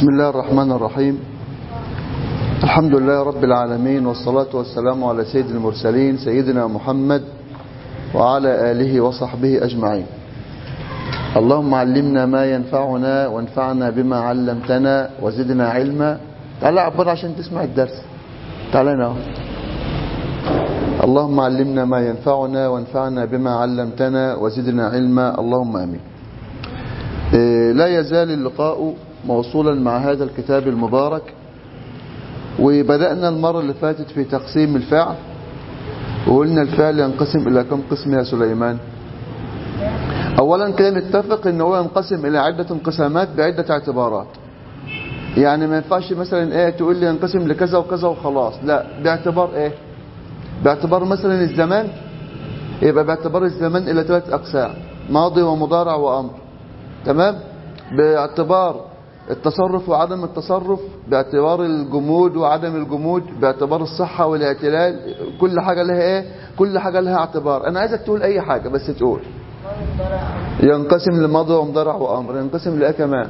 بسم الله الرحمن الرحيم الحمد لله رب العالمين والصلاة والسلام على سيد المرسلين سيدنا محمد وعلى آله وصحبه أجمعين اللهم علمنا ما ينفعنا وانفعنا بما علمتنا وزدنا علما تعال عبر عشان تسمع الدرس تعال هنا اللهم علمنا ما ينفعنا وانفعنا بما علمتنا وزدنا علما اللهم امين لا يزال اللقاء موصولا مع هذا الكتاب المبارك وبدأنا المرة اللي فاتت في تقسيم الفعل وقلنا الفعل ينقسم إلى كم قسم يا سليمان أولا كده نتفق ان هو ينقسم إلى عدة انقسامات بعدة اعتبارات يعني ما ينفعش مثلا ايه تقول لي ينقسم لكذا وكذا وخلاص لا باعتبار ايه باعتبار مثلا الزمان يبقى باعتبار الزمان إلى ثلاث أقسام ماضي ومضارع وأمر تمام باعتبار التصرف وعدم التصرف باعتبار الجمود وعدم الجمود باعتبار الصحة والاعتلال كل حاجة لها ايه كل حاجة لها اعتبار انا عايزك تقول اي حاجة بس تقول ينقسم لماضي ومضارع وامر ينقسم لايه كمان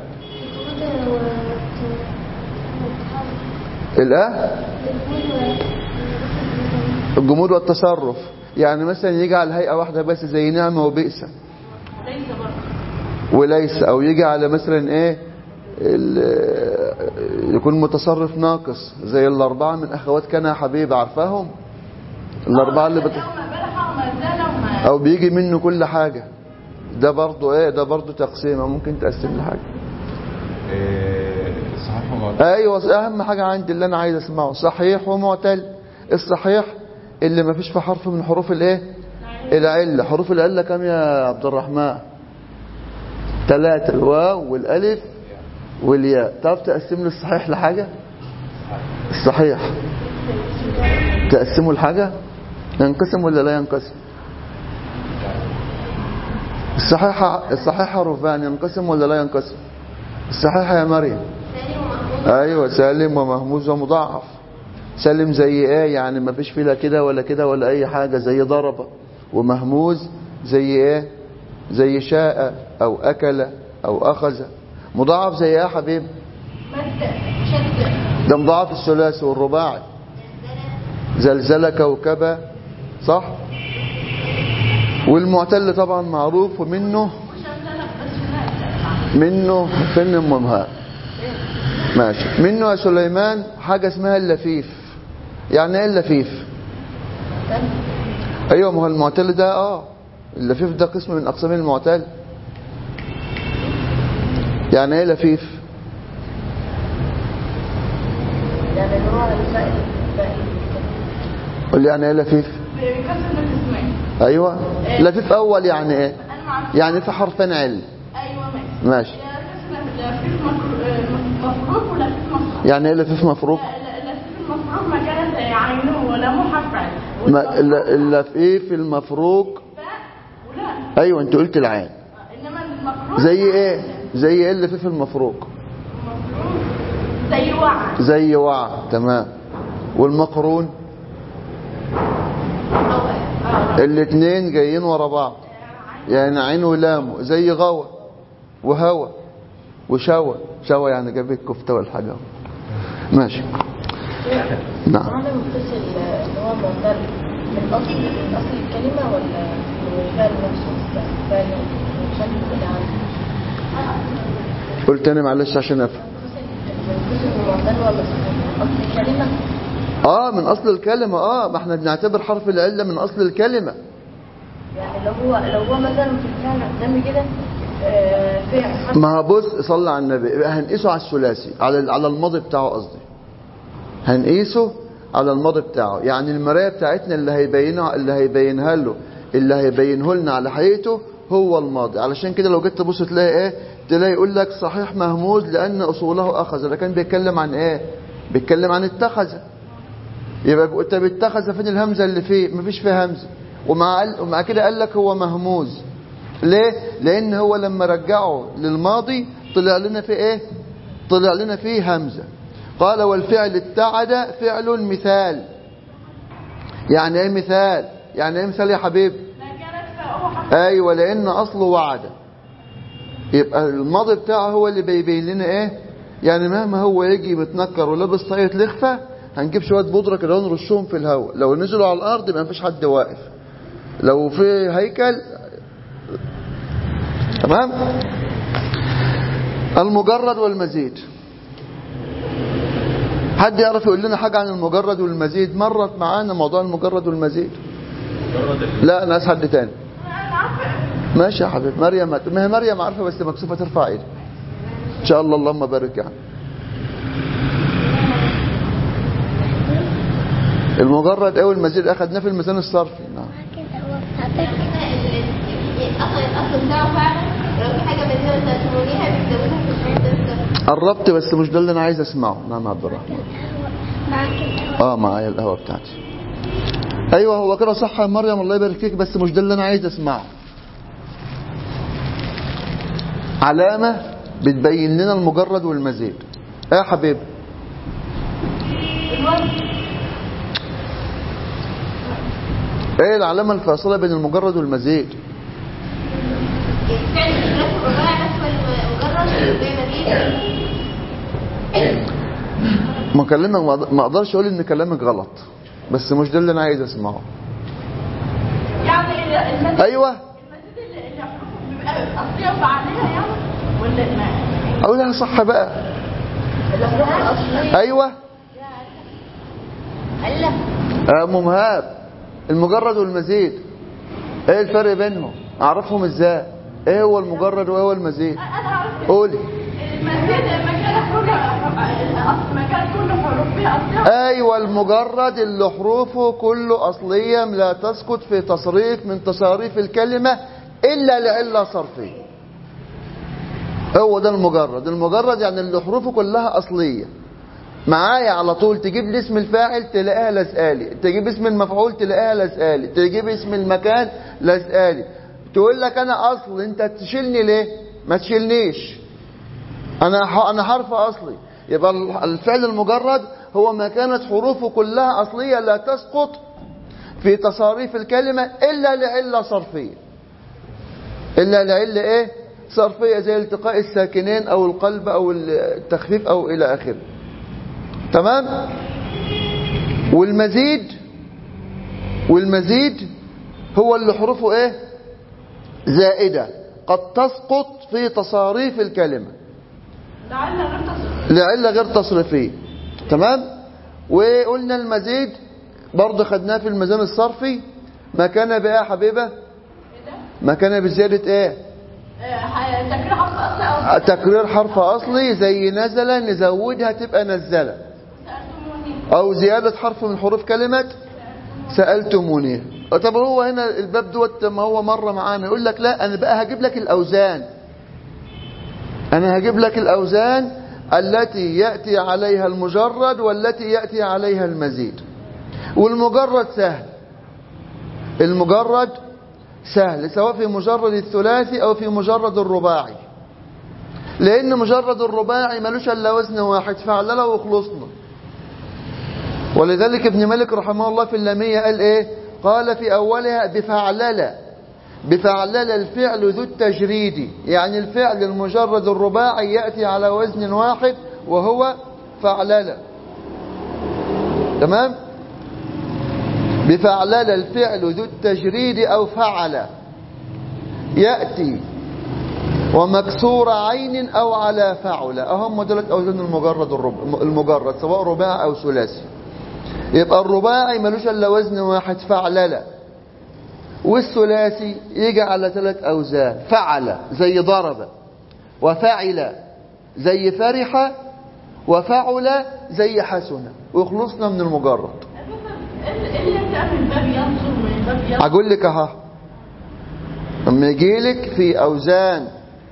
الايه الجمود والتصرف يعني مثلا يجي على هيئة واحدة بس زي نعمة وبئسة وليس او يجي على مثلا ايه يكون متصرف ناقص زي الاربعه من اخوات كان حبيب عارفاهم الاربعه اللي بت... او بيجي منه كل حاجه ده برضه ايه ده برضه تقسيمه ممكن تقسم لي حاجه إيه صحيح ومعتل ايوه اهم حاجه عندي اللي انا عايز اسمعه صحيح ومعتل الصحيح اللي ما فيش في حرف من حروف الايه العله حروف العله كام يا عبد الرحمن ثلاثة الواو والالف والياء تعرف تقسم لي الصحيح لحاجة الصحيح تقسمه لحاجة ينقسم ولا لا ينقسم الصحيحة الصحيحة رفان ينقسم ولا لا ينقسم الصحيحة يا مريم ايوه سالم ومهموز ومضاعف سالم زي ايه يعني ما فيش فيه لا كده ولا كده ولا اي حاجة زي ضرب ومهموز زي ايه زي شاء او اكل او اخذ مضاعف زي ايه يا حبيب ده مضاعف الثلاثي والرباعي زلزلة كوكبة صح والمعتل طبعا معروف ومنه منه فن منهى ماشي منه يا سليمان حاجة اسمها اللفيف يعني ايه اللفيف ايوه ما هو المعتل ده اه اللفيف ده قسم من اقسام المعتل يعني ايه لفيف يعني اللي هو الفائل قول لي يعني ايه لفيف ايوه لفيف اول يعني ايه يعني في حرفين عل ايوه ماشي ماشي لفيف مفروض ولفيف مفروض يعني ايه لفيف مفروق لفيف المفروض ما كانت عينه ولا محفل ما الل- اللفيف المفروق ولا ايوه انت قلت العين انما المفروض زي ايه زي ايه اللفيف المفروق زي وعد زي وع تمام والمقرون الاثنين جايين ورا بعض يعني عين ولام زي غوى وهوى وشوى شوى يعني جاب الكفته والحاجه ماشي نعم معنى متصل اللي هو معتل من اصل من اصل الكلمه ولا من الفعل نفسه الفعل عشان كده عارف قلت انا معلش عشان افهم متصل معتل ولا صحيح اصل الكلمه اه من اصل الكلمه اه ما احنا بنعتبر حرف العله من اصل الكلمه يعني لو هو لو هو مثلا في الفعل قدامي كده آه، فعل حرف ما هو بص صلى على النبي يبقى هنقيسه على الثلاثي على على الماضي بتاعه قصدي هنقيسه على الماضي بتاعه يعني المرايه بتاعتنا اللي هيبينها اللي هيبينها له اللي هيبينه لنا على حقيقته هو الماضي علشان كده لو جيت تبص تلاقي ايه تلاقي يقول لك صحيح مهموز لان اصوله اخذ ده كان بيتكلم عن ايه بيتكلم عن اتخذ يبقى طب اتخذ فين الهمزه اللي فيه مفيش فيه همزه ومع ومع كده قال لك هو مهموز ليه لان هو لما رجعه للماضي طلع لنا فيه ايه طلع لنا فيه همزه قال والفعل ابتعد فعل مثال يعني ايه مثال يعني ايه مثال يا حبيب ما كانت فهو حرف ايوه لان اصله وعد يبقى الماضي بتاعه هو اللي بيبين لنا ايه يعني مهما هو يجي متنكر ولابس طاقية لخفة هنجيب شوية بودرة كده ونرشهم في الهواء لو نزلوا على الأرض يبقى مفيش حد واقف لو في هيكل تمام المجرد والمزيد حد يعرف يقول لنا حاجة عن المجرد والمزيد مرت معانا موضوع المجرد والمزيد لا انا عايز حد تاني ماشي يا حبيبي مريم ما هي مريم عارفه بس مكسوفه ترفع ايدها ان شاء الله اللهم بارك يعني المجرد او المزيد اخذناه في الميزان الصرفي نعم اصل الاصل بتاعه فعلا لو في حاجه بديله انت تسويها بتزودها في الحته قربت بس مش ده اللي انا عايز اسمعه نعم يا عبد الرحمن معاك اه معايا القهوه بتاعتي ايوه هو كده صح يا مريم الله يبارك فيك بس مش ده اللي انا عايز اسمعه علامه بتبين لنا المجرد والمزيد ايه يا حبيبي ايه العلامه الفاصله بين المجرد والمزيد فعلا الثلاث والرباع بس مجرد زي ما جيت ما كلامك ما أقدر- ما اقدرش اقول ان كلامك غلط بس مش ده اللي انا عايز اسمعه يعني المزيد ايوه المزيد اللي اللي حروفه بيبقى اصليه وعليها يعني ولا ما اقولها صح بقى الأحرف الأصلية ايوه علم آه، ام مهاب المجرد والمزيد ايه الفرق بينهم اعرفهم ازاي ايه هو المجرد وايه هو المزيد انا عارف قولي المزيد مكان حروفها الاصل مكان كل حروف فيها اصليه ايوه المجرد اللي حروفه كله اصليه لا تسقط في تصريف من تصاريف الكلمه الا لعله صرفيه هو ده المجرد المجرد يعني اللي حروفه كلها اصليه معايا على طول تجيب لي اسم الفاعل تلاقيها لازقالي تجيب اسم المفعول تلاقيها لازقالي تجيب اسم المكان لازقالي تقول لك انا اصل انت تشيلني ليه ما تشيلنيش انا ح- انا حرف اصلي يبقى ال- الفعل المجرد هو ما كانت حروفه كلها اصليه لا تسقط في تصاريف الكلمه الا لعله صرفيه الا لعله ايه صرفيه زي التقاء الساكنين او القلب او التخفيف او الى اخره تمام والمزيد والمزيد هو اللي حروفه ايه زائده قد تسقط في تصاريف الكلمه لعل غير تصريف لعلة غير تصريفية تمام وقلنا المزيد برضه خدناه في الميزان الصرفي ما كان بقى يا حبيبة ما كان بزيادة ايه تكرير حرف اصلي او تكرير حرف اصلي زي نزل نزودها تبقى نزلة سالتموني او زيادة حرف من حروف كلمة سألتموني طب هو هنا الباب دوت ما هو مرة معانا يقول لك لا انا بقى هجيب لك الاوزان انا هجيب لك الاوزان التي يأتي عليها المجرد والتي يأتي عليها المزيد والمجرد سهل المجرد سهل سواء في مجرد الثلاثي او في مجرد الرباعي لان مجرد الرباعي ملوش الا وزن واحد فعلله وخلصنا ولذلك ابن مالك رحمه الله في اللامية قال ايه قال في اولها بفعلل بفعلل الفعل ذو التجريد يعني الفعل المجرد الرباعي يأتي على وزن واحد وهو فعلل تمام بفعلل الفعل ذو التجريد أو فعل يأتي ومكسور عين أو على فعل أهم دولت أوزان المجرد الرب... المجرد سواء رباعي أو ثلاثي يبقى الرباعي ملوش إلا وزن واحد فعلل والثلاثي يجي على ثلاث أوزان فعل زي ضرب وفعل زي فرح وفعل زي حسن وخلصنا من المجرد ايه اللي يبدا من باب ينصر ومن باب ينصر أقول لك أها لما يجي لك في أوزان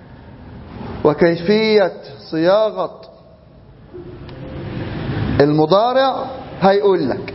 وكيفية صياغة المضارع هيقول لك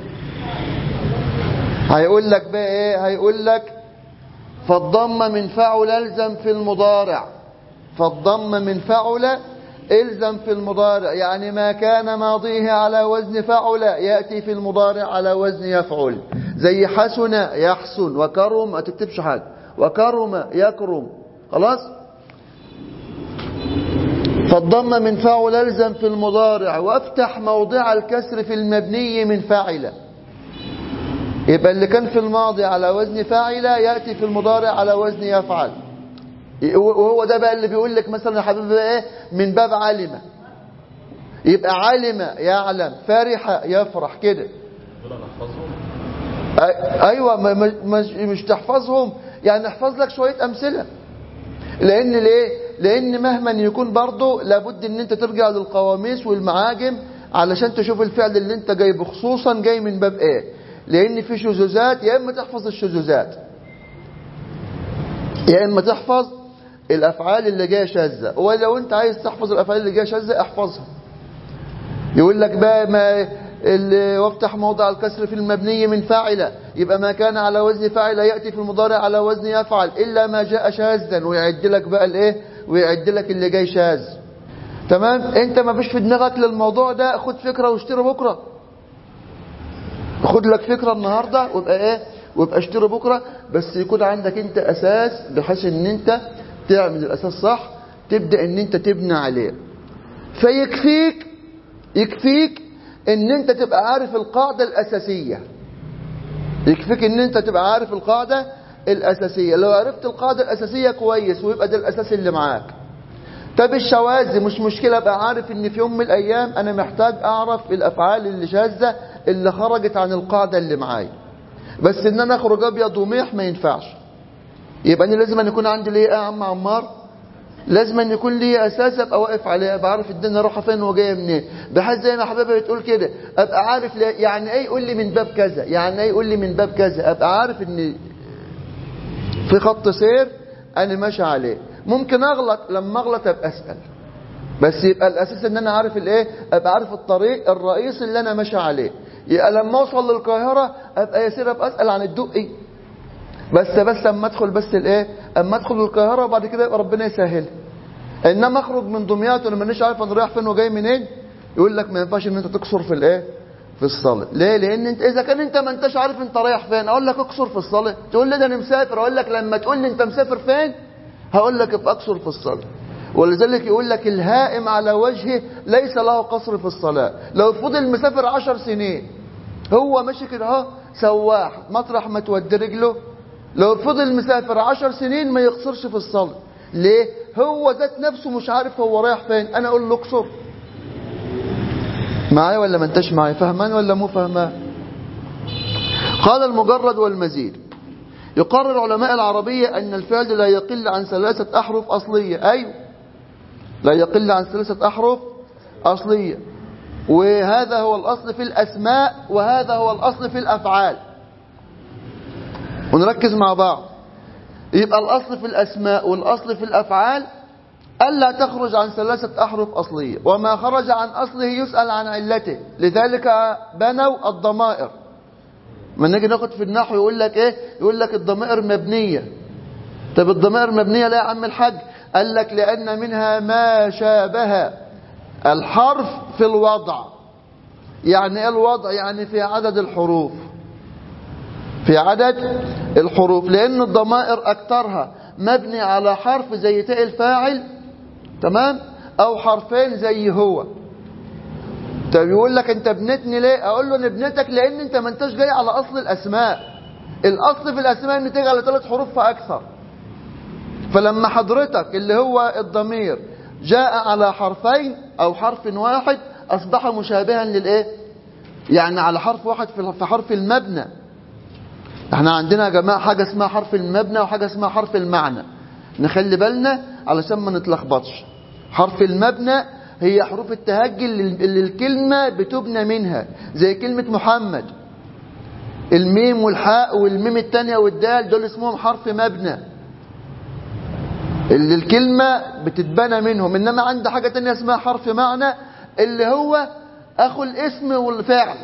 هيقول لك بقى ايه هيقول لك فالضم من فعل الزم في المضارع فالضم من فعل الزم في المضارع يعني ما كان ماضيه على وزن فعل يأتي في المضارع على وزن يفعل زي حسن يحسن وكرم ما تكتبش حاجة وكرم يكرم خلاص فالضم من فاعل الزم في المضارع وافتح موضع الكسر في المبني من فاعل يبقى اللي كان في الماضي على وزن فاعل يأتي في المضارع على وزن يفعل وهو ده بقى اللي بيقول لك مثلا يا حبيبي ايه من باب علم يبقى علم يعلم فرح يفرح كده دول نحفظهم أي- ايوه ما- ما- مش, مش تحفظهم يعني احفظ لك شويه امثله لان ليه لان مهما يكون برضه لابد ان انت ترجع للقواميس والمعاجم علشان تشوف الفعل اللي انت جايبه خصوصا جاي من باب ايه لان في شذوذات يا اما تحفظ الشذوذات يا اما تحفظ الافعال اللي جايه شاذه ولو انت عايز تحفظ الافعال اللي جايه شاذه احفظها يقول لك بقى ما ال- وافتح موضع الكسر في المبني من فاعل يبقى ما كان على وزن فاعل يأتي في المضارع على وزن يفعل إلا ما جاء شاذا ويعد لك بقى الايه ويعد لك اللي جاي شاذ تمام انت ما فيش في دماغك للموضوع ده خد فكرة واشتري بكرة خد لك فكرة النهاردة وابقى ايه وابقى اشتري بكرة بس يكون عندك انت اساس بحيث ان انت تعمل الاساس صح تبدأ ان انت تبني عليه فيكفيك يكفيك ان انت تبقى عارف القاعدة الاساسية يكفيك ان انت تبقى عارف القاعدة الاساسية لو عرفت القاعدة الاساسية كويس ويبقى ده الاساس اللي معاك طب الشواذ مش مشكلة ابقى عارف ان في يوم من الايام انا محتاج اعرف الافعال اللي شاذة اللي خرجت عن القاعدة اللي معايا بس ان انا اخرج ابيض وميح ما ينفعش يبقى انا لازم أن يكون عندي ليه يا عم عمار لازم أن يكون لي اساس ابقى واقف عليه ابقى عارف الدنيا رايحه فين وجايه منين بحيث زي ما حبيبي بتقول كده ابقى عارف ليه- يعني ايه يقول لي من باب كذا يعني ايه يقول لي من باب كذا ابقى عارف ان في خط سير انا ماشي عليه ممكن اغلط لما اغلط ابقى اسال بس يبقى الاساس ان انا عارف الايه ابقى عارف الطريق الرئيسي اللي انا ماشي عليه يبقى لما اوصل للقاهره ابقى يصير ابقى اسال عن الدقي بس بس اما ادخل بس الايه اما ادخل القاهره وبعد كده يبقى ربنا يسهل انما اخرج من دمياط وانا مانيش عارف انا رايح فين وجاي منين يقول لك ما ينفعش ان انت تكسر في الايه في الصلاه ليه لان انت اذا كان انت ما انتش عارف انت رايح فين اقول لك اكسر في الصلاه تقول لي ده انا مسافر اقول لك لما تقول لي انت مسافر فين هقول لك ابقى اكسر في الصلاه ولذلك يقول لك الهائم على وجهه ليس له قصر في الصلاه لو فضل مسافر عشر سنين هو ماشي كده اهو سواح مطرح ما تودي رجله لو فضل مسافر عشر سنين ما يقصرش في الصلاة ليه هو ذات نفسه مش عارف هو رايح فين انا اقول له اقصر معايا ولا ما انتش معايا فهمان ولا مو فهمان قال المجرد والمزيد يقرر علماء العربية أن الفعل لا يقل عن ثلاثة أحرف أصلية أيوه لا يقل عن ثلاثة أحرف أصلية وهذا هو الأصل في الأسماء وهذا هو الأصل في الأفعال ونركز مع بعض يبقى الأصل في الأسماء والأصل في الأفعال ألا تخرج عن ثلاثة أحرف أصلية وما خرج عن أصله يسأل عن علته لذلك بنوا الضمائر ما نيجي ناخد في النحو يقول لك إيه يقول لك الضمائر مبنية طب الضمائر مبنية لا يا عم الحاج قال لك لأن منها ما شابه الحرف في الوضع يعني ايه الوضع يعني في عدد الحروف في عدد الحروف لأن الضمائر أكثرها مبني على حرف زي تاء الفاعل تمام أو حرفين زي هو طب يقول لك أنت بنتني ليه أقول له أنا بنتك لأن أنت ما أنتش جاي على أصل الأسماء الأصل في الأسماء أن تيجي على ثلاث حروف فأكثر فلما حضرتك اللي هو الضمير جاء على حرفين أو حرف واحد أصبح مشابها للإيه يعني على حرف واحد في حرف المبنى احنا عندنا يا جماعة حاجة اسمها حرف المبنى وحاجة اسمها حرف المعنى نخلي بالنا علشان ما نتلخبطش حرف المبنى هي حروف التهجي اللي اللي الكلمة بتبنى منها زي كلمة محمد الميم والحاء والميم التانية والدال دول اسمهم حرف مبنى اللي الكلمة بتتبنى منهم انما عند حاجة تانية اسمها حرف معنى اللي هو اخو الاسم والفعل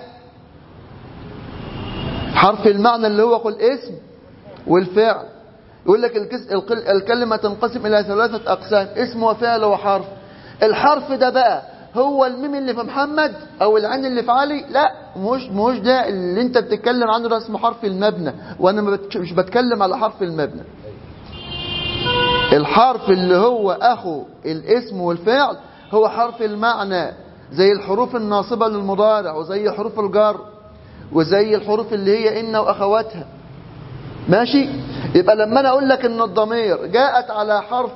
حرف المعنى اللي هو قل اسم والفعل يقول لك الكس... القل... الكلمة تنقسم إلى ثلاثة أقسام اسم وفعل وحرف الحرف ده بقى هو الميم اللي في محمد أو العين اللي في علي لا مش مش ده اللي انت بتتكلم عنه ده اسمه حرف المبنى وانا ما بت... مش بتكلم على حرف المبنى الحرف اللي هو أخو الاسم والفعل هو حرف المعنى زي الحروف الناصبة للمضارع وزي حروف الجر وزي الحروف اللي هي إن وأخواتها ماشي يبقى لما أنا أقول لك إن الضمير جاءت على حرف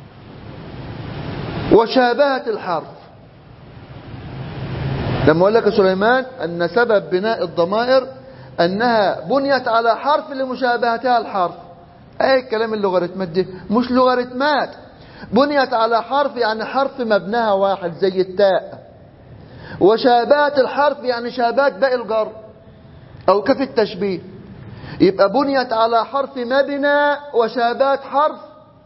وشابهت الحرف لما أقول لك يا سليمان أن سبب بناء الضمائر أنها بنيت على حرف لمشابهتها الحرف أي الكلام اللوغاريتمات دي مش لوغاريتمات بنيت على حرف يعني حرف مبناها واحد زي التاء وشابهت الحرف يعني شابهت باقي الجر أو كف التشبيه يبقى بنيت على حرف مبنى وشابهت حرف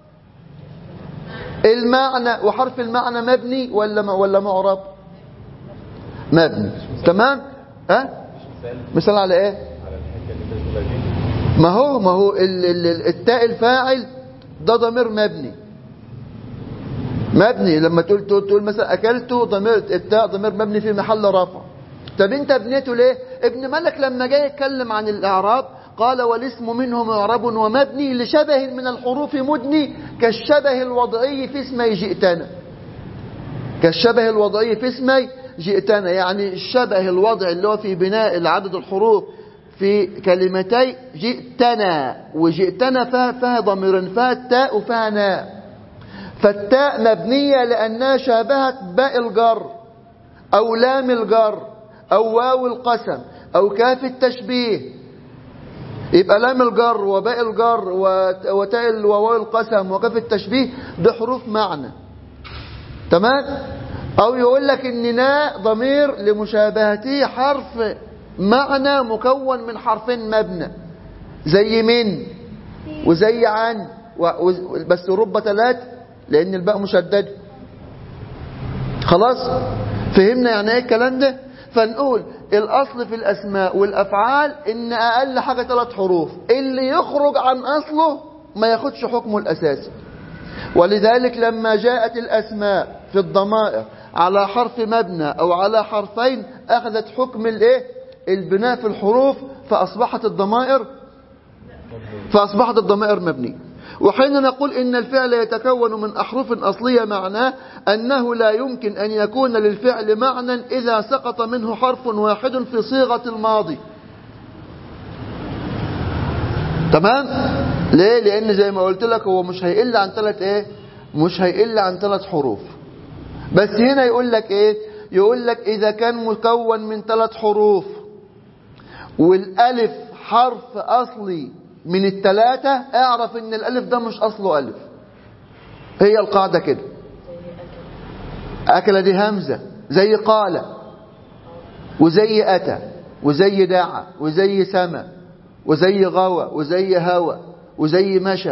المعنى وحرف المعنى مبني ولا ولا معرب مبني تمام ها مثال على ايه ما هو ما هو ال ال التاء الفاعل ده ضمير مبني مبني لما تقول تقول, تقول مثلا اكلته ضمير التاء ضمير مبني في محل رفع طب انت بنيته ليه ابن مالك لما جاي يتكلم عن الاعراب قال والاسم منه معرب ومبني لشبه من الحروف مدني كالشبه الوضعي في اسمي جئتنا كالشبه الوضعي في اسمي جئتنا يعني الشبه الوضعي اللي هو في بناء العدد الحروف في كلمتي جئتنا وجئتنا فيها فيها ضمير فيها التاء وفيها ناء فالتاء مبنية لأنها شابهت باء الجر أو لام الجر أو واو القسم أو كاف التشبيه يبقى لام الجر وباء الجر وتاء وواو القسم وكاف التشبيه ده حروف معنى تمام أو يقول لك إن ناء ضمير لمشابهته حرف معنى مكون من حرفين مبنى زي من وزي عن بس رب ثلاث لأن الباء مشدد خلاص فهمنا يعني ايه الكلام ده فنقول الأصل في الأسماء والأفعال إن أقل حاجة ثلاث حروف اللي يخرج عن أصله ما ياخدش حكمه الأساسي ولذلك لما جاءت الأسماء في الضمائر على حرف مبنى أو على حرفين أخذت حكم الإيه البناء في الحروف فأصبحت الضمائر فأصبحت الضمائر مبنية وحين نقول إن الفعل يتكون من أحرف أصلية معناه أنه لا يمكن أن يكون للفعل معنى إذا سقط منه حرف واحد في صيغة الماضي تمام ليه لأن زي ما قلت لك هو مش هيقل عن ثلاث إيه مش هيقل عن ثلاث حروف بس هنا يقول لك إيه يقول لك إذا كان مكون من ثلاث حروف والألف حرف أصلي من الثلاثة اعرف ان الالف ده مش اصله الف هي القاعدة كده اكل دي همزة زي قال وزي اتى وزي دعا وزي سما وزي غوى وزي هوى وزي مشى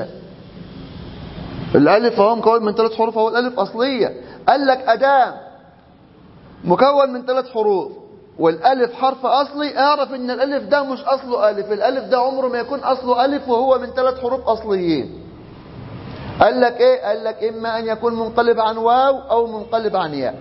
الالف هو مكون من ثلاث حروف هو الالف اصلية قال لك ادام مكون من ثلاث حروف والالف حرف اصلي اعرف ان الالف ده مش اصله الف الالف ده عمره ما يكون اصله الف وهو من ثلاث حروف اصليين قال لك ايه قال لك اما ان يكون منقلب عن واو او منقلب عن ياء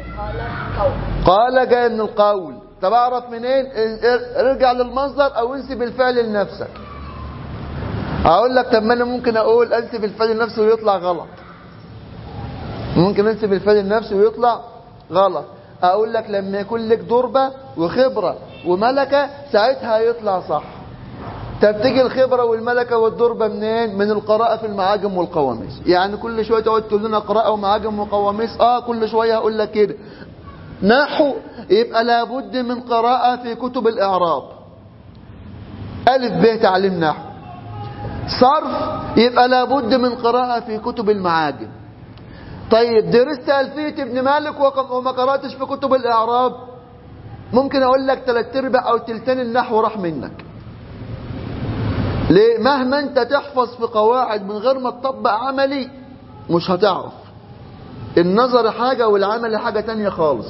قال جاي من القول طب اعرف منين ارجع للمصدر او انسب الفعل لنفسك اقول لك طب ما انا ممكن اقول انسب الفعل لنفسه ويطلع غلط ممكن انسب الفعل لنفسه ويطلع غلط اقول لك لما يكون لك ضربة وخبرة وملكة ساعتها يطلع صح طب تيجي الخبرة والملكة والضربة منين من القراءة في المعاجم والقواميس يعني كل شوية تقعد تقول لنا قراءة ومعاجم وقواميس اه كل شوية هقول لك كده نحو يبقى لابد من قراءة في كتب الإعراب ألف ب تعليم نحو صرف يبقى لابد من قراءة في كتب المعاجم طيب درست ألفية ابن مالك وما قرأتش في كتب الإعراب ممكن أقول لك تلات ارباع أو تلتين النحو راح منك ليه مهما أنت تحفظ في قواعد من غير ما تطبق عملي مش هتعرف النظر حاجة والعمل حاجة تانية خالص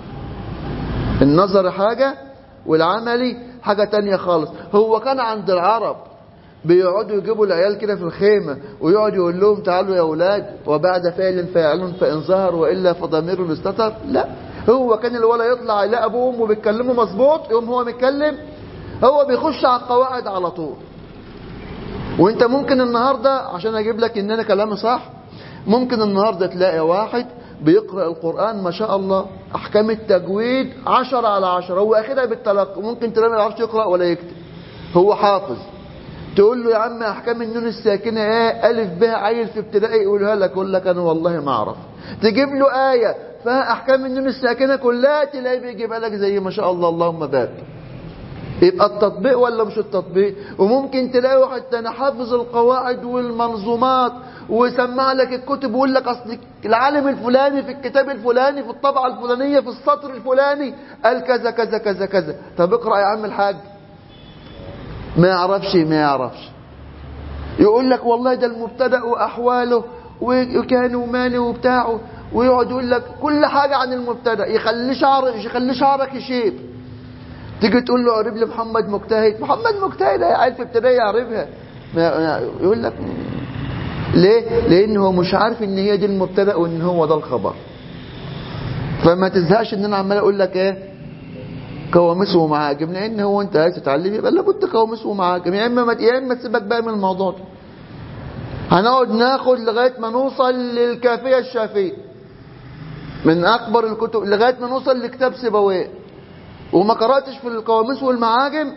النظر حاجة والعملي حاجة تانية خالص هو كان عند العرب بيقعدوا يجيبوا العيال كده في الخيمة ويقعد يقول لهم تعالوا يا أولاد وبعد فعل فاعل فإن ظهر وإلا فضمير استتر لا هو كان الولا يطلع يلاقي أبوه وأمه بيتكلموا مظبوط يقوم هو متكلم هو بيخش على القواعد على طول وانت ممكن النهاردة عشان اجيب لك ان انا كلامي صح ممكن النهاردة تلاقي واحد بيقرأ القرآن ما شاء الله أحكام التجويد عشرة على عشرة هو أخدها بالتلقي ممكن تلاقي ما يعرفش يقرأ ولا يكتب هو حافظ تقول له يا عم أحكام النون الساكنة إيه ألف بها عيل في ابتدائي يقولها لك يقول لك أنا والله ما أعرف تجيب له آية فيها أحكام النون الساكنة كلها تلاقيه بيجيبها لك زي ما شاء الله اللهم بارك يبقى التطبيق ولا مش التطبيق وممكن تلاقي واحد تاني حافظ القواعد والمنظومات ويسمع لك الكتب ويقول لك اصل العالم الفلاني في الكتاب الفلاني في الطبعه الفلانيه في السطر الفلاني قال كذا كذا كذا كذا طب اقرا يا عم الحاج ما يعرفش ما يعرفش يقول لك والله ده المبتدا واحواله وكان وماني وبتاعه ويقعد يقول لك كل حاجه عن المبتدا يخلي شعر يخلي شعرك يشيب تيجي تقول له قريب لي محمد مجتهد محمد مجتهد قاعد في ابتدائي يعرفها ما- يقول لك ليه لان هو مش عارف ان هي دي المبتدا وان هو ده الخبر فما تزهقش ان انا عمال اقول لك ايه قواميس ومعاجم لان هو انت عايز تتعلم يبقى لابد قواميس ومعاجم يا اما ما يا اما تسيبك بقى من الموضوع ده هنقعد ناخد لغايه ما نوصل للكافيه الشافيه من اكبر الكتب لغايه ما نوصل لكتاب سيبويه وما قراتش في القواميس والمعاجم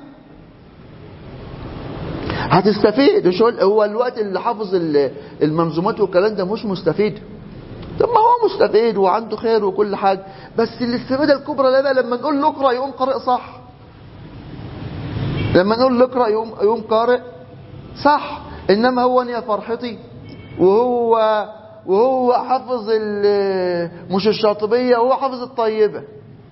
هتستفيد مش هو هو الوقت اللي حافظ ال- المنظومات والكلام ده مش مستفيد طب ما هو مستفيد وعنده خير وكل حاجه بس الاستفاده الكبرى لا بقى لما نقول له اقرا يقوم قارئ صح لما نقول له اقرا يقوم يقوم قارئ صح انما هو يا فرحتي وهو وهو حافظ ال- مش الشاطبيه وهو حافظ الطيبه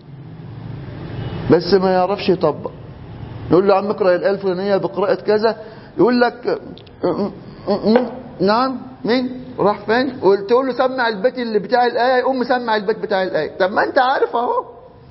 بس ما يعرفش يطبق يقول له يا عم اقرا الايه الفلانيه بقراءه كذا يقول لك نعم مين راح فين قلت له سمع البيت اللي بتاع الايه يقوم مسمع البيت بتاع الايه طب ما انت عارف اهو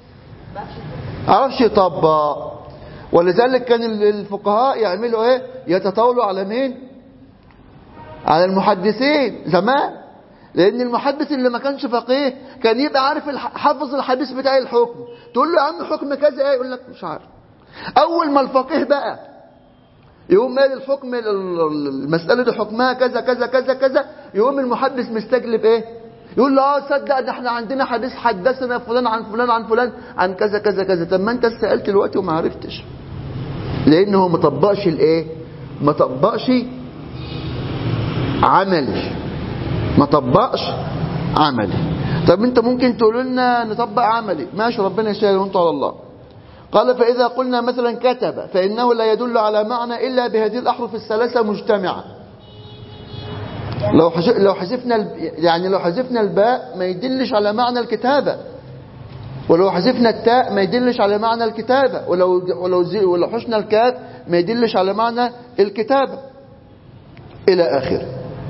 عرفش يطبق ولذلك كان الفقهاء يعملوا ايه يتطاولوا على مين على المحدثين زمان لان المحدث اللي ما كانش فقيه كان يبقى عارف الح- حافظ الحديث بتاع الحكم تقول له يا عم حكم كذا ايه يقول لك مش عارف اول ما الفقيه بقى يقوم قال الحكم ال- ال- المساله دي حكمها كذا كذا كذا كذا يقوم المحدث مستجلب ايه يقول له اه صدق ده احنا عندنا حديث حدثنا فلان عن فلان عن فلان عن كذا كذا كذا طب ما انت سالت دلوقتي وما عرفتش لانه ما طبقش الايه ما طبقش عملي ما طبقش عملي طب انت ممكن تقول لنا نطبق عملي ماشي ربنا يسهل وانتوا على الله قال فإذا قلنا مثلا كتب فإنه لا يدل على معنى إلا بهذه الأحرف الثلاثة مجتمعة لو حش- لو حذفنا الب- يعني لو حذفنا الباء ما يدلش على معنى الكتابة ولو حذفنا التاء ما يدلش على معنى الكتابة ولو ولو زي ولو حشنا الكاف ما يدلش على معنى الكتابة إلى آخره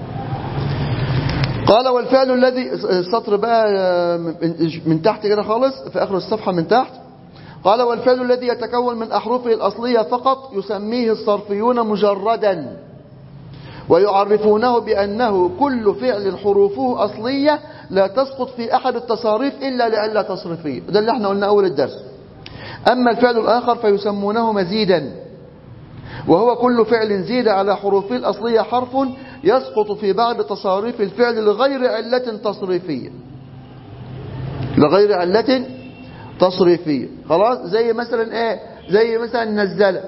قال والفعل الذي السطر بقى من- من تحت كده خالص في آخر الصفحة من تحت قال والفعل الذي يتكون من أحرفه الأصلية فقط يسميه الصرفيون مجردا ويعرفونه بأنه كل فعل حروفه أصلية لا تسقط في أحد التصاريف إلا لعلة تصريفية ده اللي احنا قلنا أول الدرس أما الفعل الآخر فيسمونه مزيدا وهو كل فعل زيد على حروفه الأصلية حرف يسقط في بعض تصاريف الفعل لغير علة تصريفية لغير علة تصريفية خلاص زي مثلا ايه زي مثلا نزل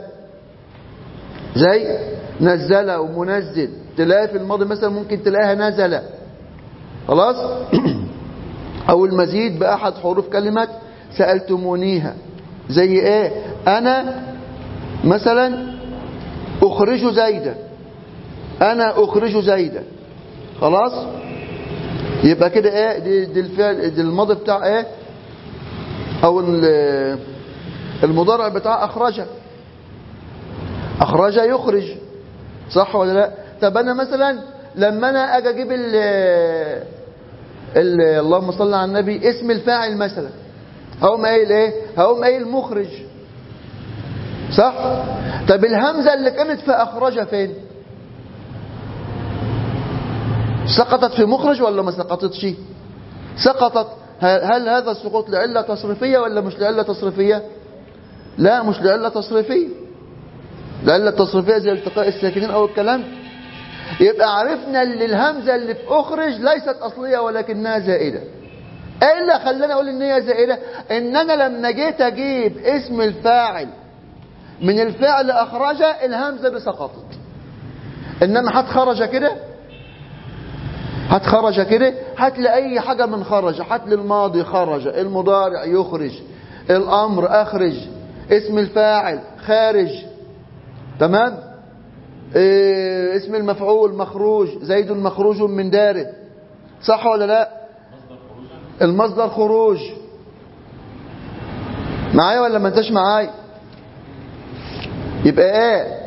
زي نزل ومنزل تلاقي في الماضي مثلا ممكن تلاقيها نزل خلاص او المزيد بأحد حروف كلمة سألتمونيها زي ايه انا مثلا اخرج زيدا انا اخرج زيدا خلاص يبقى كده ايه دي, دي الفعل دي الماضي بتاع ايه او ال- المضارع بتاع اخرج اخرج يخرج صح ولا لا طب انا مثلا لما انا اجي اجيب ال ال اللهم صل على النبي اسم الفاعل مثلا هقوم قايل ايه هقوم قايل مخرج صح طب الهمزه اللي كانت في اخرج فين سقطت في مخرج ولا ما سقطتش سقطت هل هل هذا السقوط لعلة تصريفية ولا مش لعلة تصريفية لا مش لعلة تصريفية لعلة تصريفية زي التقاء الساكنين او الكلام يبقى عرفنا ان الهمزة اللي في اخرج ليست اصلية ولكنها زائدة ايه اللي خلاني اقول ان هي زائده ان انا لما جيت اجيب اسم الفاعل من الفعل اخرج الهمزه دي سقطت انما هات خرج كده هات خرج كده هات لي اي حاجه من خرج هات لي الماضي خرج المضارع يخرج الامر اخرج اسم الفاعل خارج تمام إيه اسم المفعول مخروج زيد مخروج من داره صح ولا لا المصدر خروج معايا ولا ما انتش معايا يبقى ايه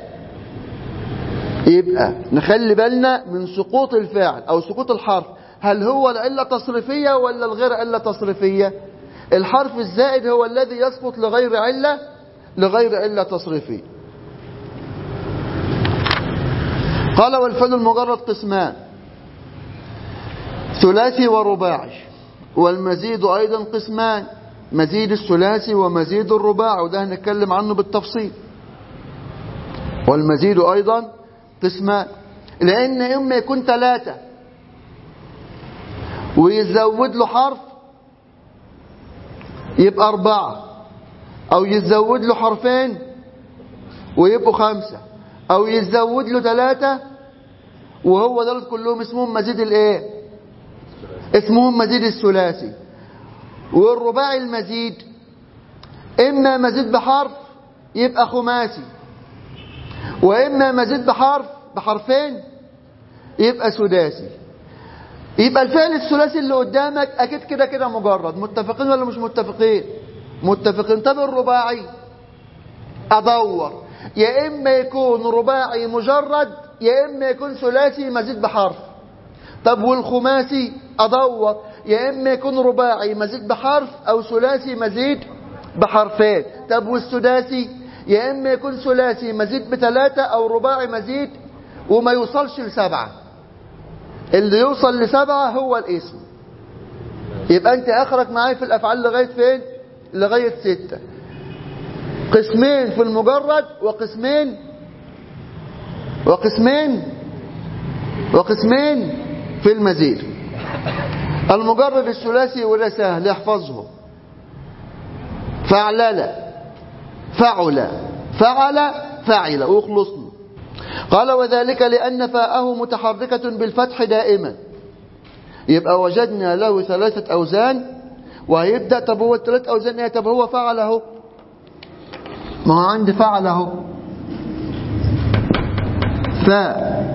يبقى نخلي بالنا من سقوط الفاعل او سقوط الحرف هل هو العلة تصريفية ولا الغير علة تصريفية الحرف الزائد هو الذي يسقط لغير علة لغير علة تصريفية قال والفعل المجرد قسمان ثلاثي ورباعي والمزيد أيضا قسمان مزيد الثلاثي ومزيد الرباعي وده هنتكلم عنه بالتفصيل والمزيد أيضا قسمان لأن إما يكون ثلاثة ويزود له حرف يبقى أربعة أو يزود له حرفين ويبقوا خمسة أو يزود له ثلاثة وهو دول كلهم اسمهم مزيد الايه اسمهم مزيد الثلاثي والرباعي المزيد إما مزيد بحرف يبقى خماسي وإما مزيد بحرف بحرفين يبقى سداسي يبقى الفعل الثلاثي اللي قدامك أكيد كده كده مجرد متفقين ولا مش متفقين متفقين طب الرباعي أدور يا إما يكون رباعي مجرد يا إما يكون ثلاثي مزيد بحرف طب والخماسي أدور يا إما يكون رباعي مزيد بحرف أو ثلاثي مزيد بحرفين طب والسداسي يا إما يكون ثلاثي مزيد بثلاثة أو رباعي مزيد وما يوصلش لسبعة اللي يوصل لسبعة هو الاسم يبقى أنت آخرك معايا في الأفعال لغاية فين لغاية ستة قسمين في المجرد وقسمين وقسمين وقسمين في المزيد المجرد الثلاثي ولا سهل يحفظه فعلل فعل فعل فعل ويخلصنا قال وذلك لأن فاءه متحركة بالفتح دائما يبقى وجدنا له ثلاثة أوزان وهيبدأ طب هو الثلاث أوزان ايه طب هو فعله ما هو عندي فعله فاء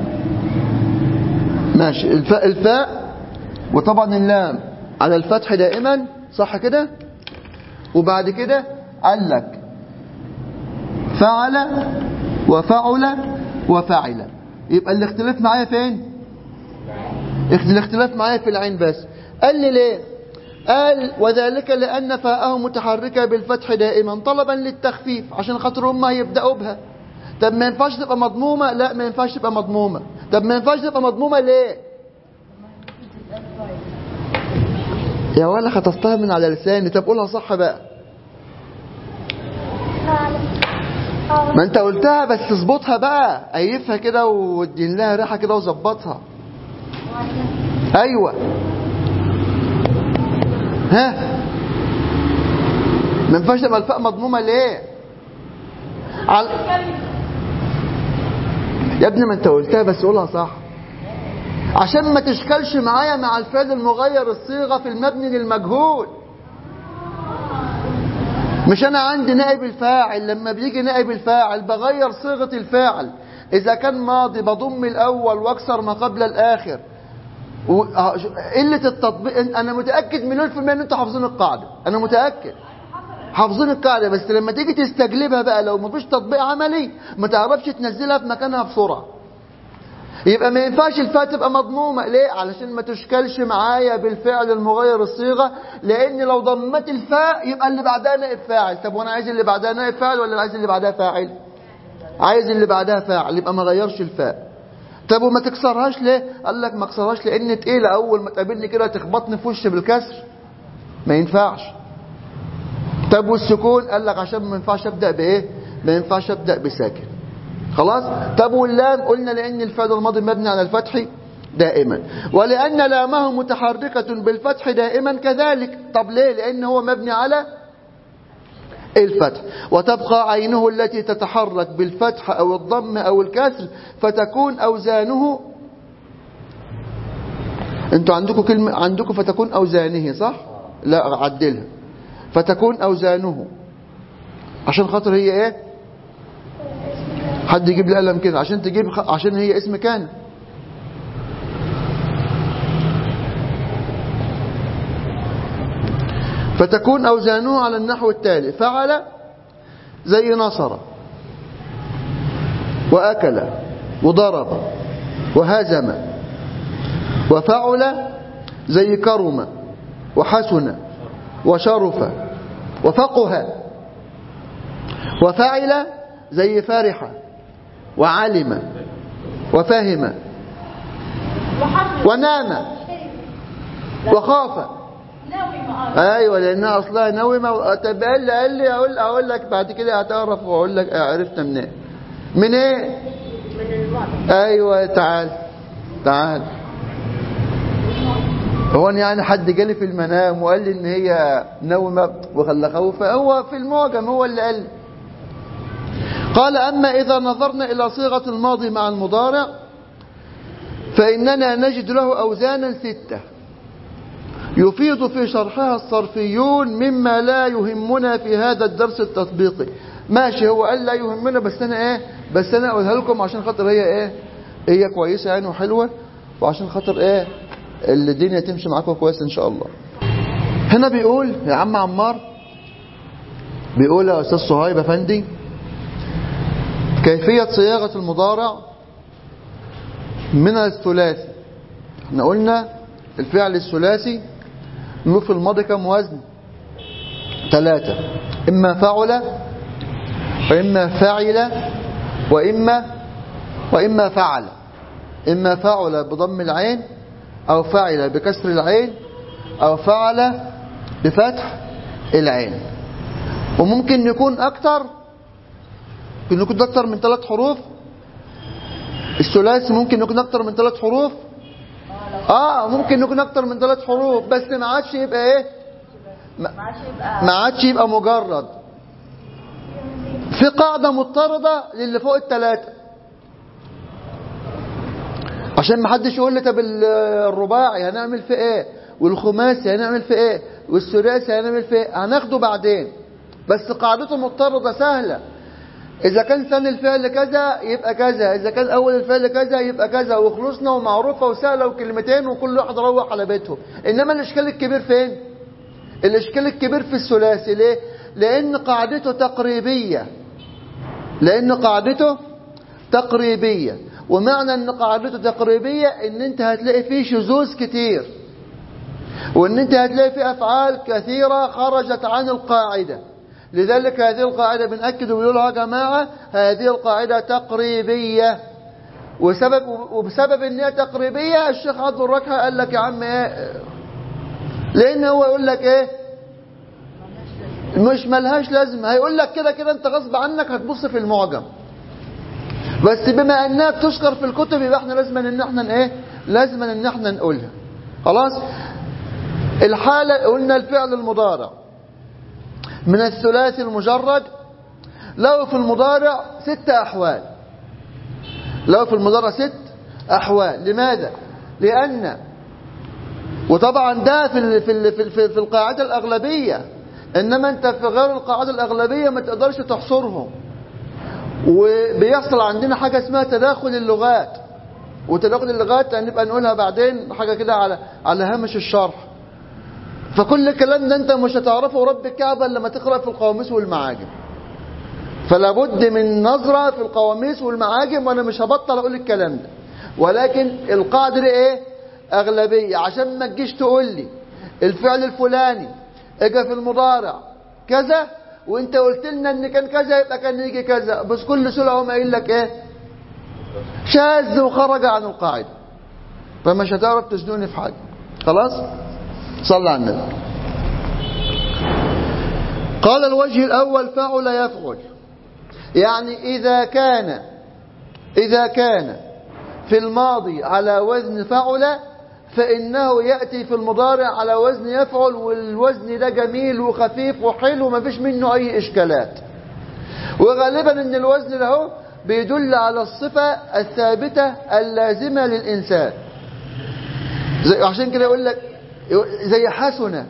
ماشي الفاء الفاء وطبعا اللام على الفتح دائما صح كده وبعد كده قال لك فعل وفعل وفعل يبقى الاختلاف معايا فين الاختلاف معايا في العين بس قال لي ليه قال وذلك لأن فاءه متحركة بالفتح دائما طلبا للتخفيف عشان خاطر هم هيبدأوا بها طب ما ينفعش تبقى مضمومة لا ما ينفعش تبقى مضمومة طب ما ينفعش تبقى مضمومة ليه يا ولا خطفتها من على لساني طب قولها صح بقى ما انت قلتها بس اظبطها بقى ايفها كده وادين لها ريحه كده وظبطها ايوه ها ما ينفعش تبقى الفاء مضمومه ليه عل... يا ابني ما انت قلتها بس قولها صح عشان ما تشكلش معايا مع الفعل المغير الصيغه في المبني للمجهول مش انا عندي نائب الفاعل لما بيجي نائب الفاعل بغير صيغه الفاعل اذا كان ماضي بضم الاول واكسر ما قبل الاخر و... قله التطبيق انا متاكد مليون في الميه ان انتوا حافظين القاعده انا متاكد حافظين القاعده بس لما تيجي تستجلبها بقى لو مفيش تطبيق عملي ما تعرفش تنزلها في مكانها بسرعه يبقى ما ينفعش الفاء تبقى مضمومة ليه علشان ما تشكلش معايا بالفعل المغير الصيغة لان لو ضمت الفاء يبقى اللي بعدها نائب فاعل طب وانا عايز اللي بعدها نائب فاعل ولا عايز اللي بعدها فاعل عايز اللي بعدها فاعل يبقى ما غيرش الفاء طب وما تكسرهاش ليه قال لك ما اكسرهاش لان تقيلة اول ما تقابلني كده تخبطني في وشي بالكسر ما ينفعش طب والسكون قال لك عشان ما ينفعش ابدا بايه ما ينفعش ابدا بساكن خلاص طب واللام قلنا لان الفعل الماضي مبني على الفتح دائما ولأن لامه متحركة بالفتح دائما كذلك طب ليه لأن هو مبني على الفتح وتبقى عينه التي تتحرك بالفتح أو الضم أو الكسر فتكون أوزانه انتوا عندكم كلمة عندكم فتكون أوزانه صح لا عدلها فتكون أوزانه عشان خاطر هي ايه حد يجيب لي قلم كده عشان تجيب خ... عشان هي اسم كان فتكون أوزانه على النحو التالي فعل زي نصر وأكل وضرب وهزم وفعل زي كرم وحسن وشرف وفقه وفعل زي فرح وعلم وفهم ونام وخاف ناوي معاك ايوه لانها اصلها نومه طب قال لي قال لي اقول اقول لك بعد كده هتعرف واقول لك عرفت منين من ايه من المعطى ايوه تعال تعال هو أنا يعني حد جالي في المنام وقال لي ان هي نومه وخلى خوفه هو في المعجم هو اللي قال لي قال اما اذا نظرنا الى صيغه الماضي مع المضارع فاننا نجد له اوزانا سته يفيض في شرحها الصرفيون مما لا يهمنا في هذا الدرس التطبيقي ماشي هو قال لا يهمنا بس انا ايه بس انا اقولها لكم عشان خاطر هي ايه هي كويسه يعني وحلوه وعشان خاطر ايه الدنيا تمشي معاكم كويس ان شاء الله هنا بيقول يا عم عمار بيقول يا استاذ صهيب افندي كيفيه صياغه المضارع من الثلاثي احنا قلنا الفعل الثلاثي له في الماضي كم وزن ثلاثة إما فعل وإما فعل وإما وإما فعل إما فعل بضم العين أو فعل بكسر العين أو فعل بفتح العين وممكن يكون أكتر ممكن يكون أكتر من ثلاث حروف الثلاثي ممكن يكون أكتر من ثلاث حروف اه ممكن يكون اكتر من ثلاث حروف بس ما عادش يبقى ايه ما ما عادش يبقى ما عادش يبقى مجرد في قاعدة مضطردة للي فوق الثلاثة عشان ما حدش يقول لي طب ال- الرباعي هنعمل فيه ايه والخماسي هنعمل فيه ايه والثلاثي هنعمل فيه ايه هناخده بعدين بس قاعدته مضطردة سهلة إذا كان ثاني الفعل كذا يبقى كذا إذا كان أول الفعل كذا يبقى كذا وخلصنا ومعروفة وسهلة وكلمتين وكل واحد روح على بيته إنما الإشكال الكبير فين؟ الإشكال الكبير في الثلاثي ليه؟ لأن قاعدته تقريبية لأن قاعدته تقريبية ومعنى أن قاعدته تقريبية إن أنت هتلاقي فيه شذوذ كتير وإن أنت هتلاقي فيه أفعال كثيرة خرجت عن القاعدة لذلك هذه القاعدة بنأكد ويقولوا يا جماعة هذه القاعدة تقريبية وسبب وبسبب ان هي تقريبية الشيخ عبد الركحة قال لك يا عم ايه لان هو يقول لك ايه مش ملهاش لازمة هيقول لك كده كده انت غصب عنك هتبص في المعجم بس بما انها بتذكر في الكتب يبقى احنا لازم ان احنا ايه لازم ان احنا نقولها خلاص الحالة قلنا الفعل المضارع من الثلاثي المجرد له في المضارع ست أحوال له في المضارع ست أحوال لماذا؟ لأن وطبعا ده في ال في ال في, ال في القاعدة الأغلبية إنما أنت في غير القاعدة الأغلبية ما تقدرش تحصرهم وبيحصل عندنا حاجة اسمها تداخل اللغات وتداخل اللغات هنبقى نقولها بعدين حاجة كده على على هامش الشرح فكل الكلام ده انت مش هتعرفه رب الكعبة لما تقرأ في القواميس والمعاجم فلا بد من نظرة في القواميس والمعاجم وانا مش هبطل اقول الكلام ده ولكن القاعدة ايه اغلبية عشان ما تجيش تقول لي الفعل الفلاني اجى في المضارع كذا وانت قلت لنا ان كان كذا يبقى كان يجي كذا بس كل سلعة هم قايل لك ايه شاذ وخرج عن القاعدة فمش هتعرف تزنوني في حاجة خلاص صلى على النبي قال الوجه الأول فعل يفعل يعني إذا كان إذا كان في الماضي على وزن فعل فإنه يأتي في المضارع على وزن يفعل والوزن ده جميل وخفيف وحلو وما فيش منه أي إشكالات وغالبا ان الوزن ده هو بيدل على الصفة الثابتة اللازمة للإنسان زي عشان كده يقول لك زي حسنة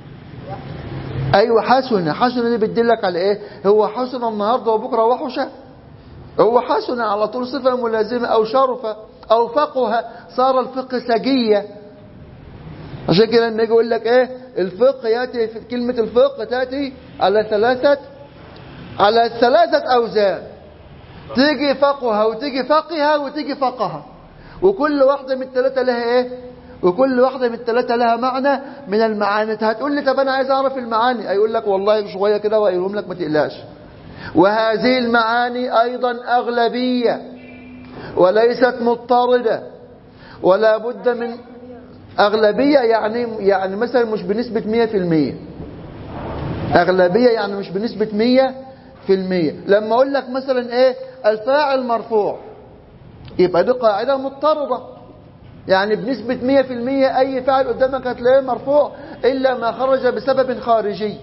أيوة حسنة حسنة دي بتدلك على إيه هو حسنة النهاردة وبكرة وحشة هو حسنة على طول صفة ملازمة أو شرفة أو فقه صار الفقه سجية عشان كده لما يجي يقول لك إيه الفقه يأتي في كلمة الفقه تأتي على ثلاثة على ثلاثة أوزان تيجي فقهة وتيجي فقهة وتيجي فقهة وكل واحدة من الثلاثة لها ايه وكل واحدة من الثلاثة لها معنى من المعاني هتقول لي طب انا عايز اعرف المعاني هيقول لك والله شوية كده وقايلهم لك ما تقلقش وهذه المعاني ايضا اغلبية وليست مضطردة ولا بد من اغلبية يعني يعني مثلا مش بنسبة 100% اغلبية يعني مش بنسبة 100 في المية لما اقول لك مثلا ايه الفاعل مرفوع يبقى دي قاعدة مضطردة يعني بنسبة مية في المية اي فاعل قدامك هتلاقيه مرفوع الا ما خرج بسبب خارجي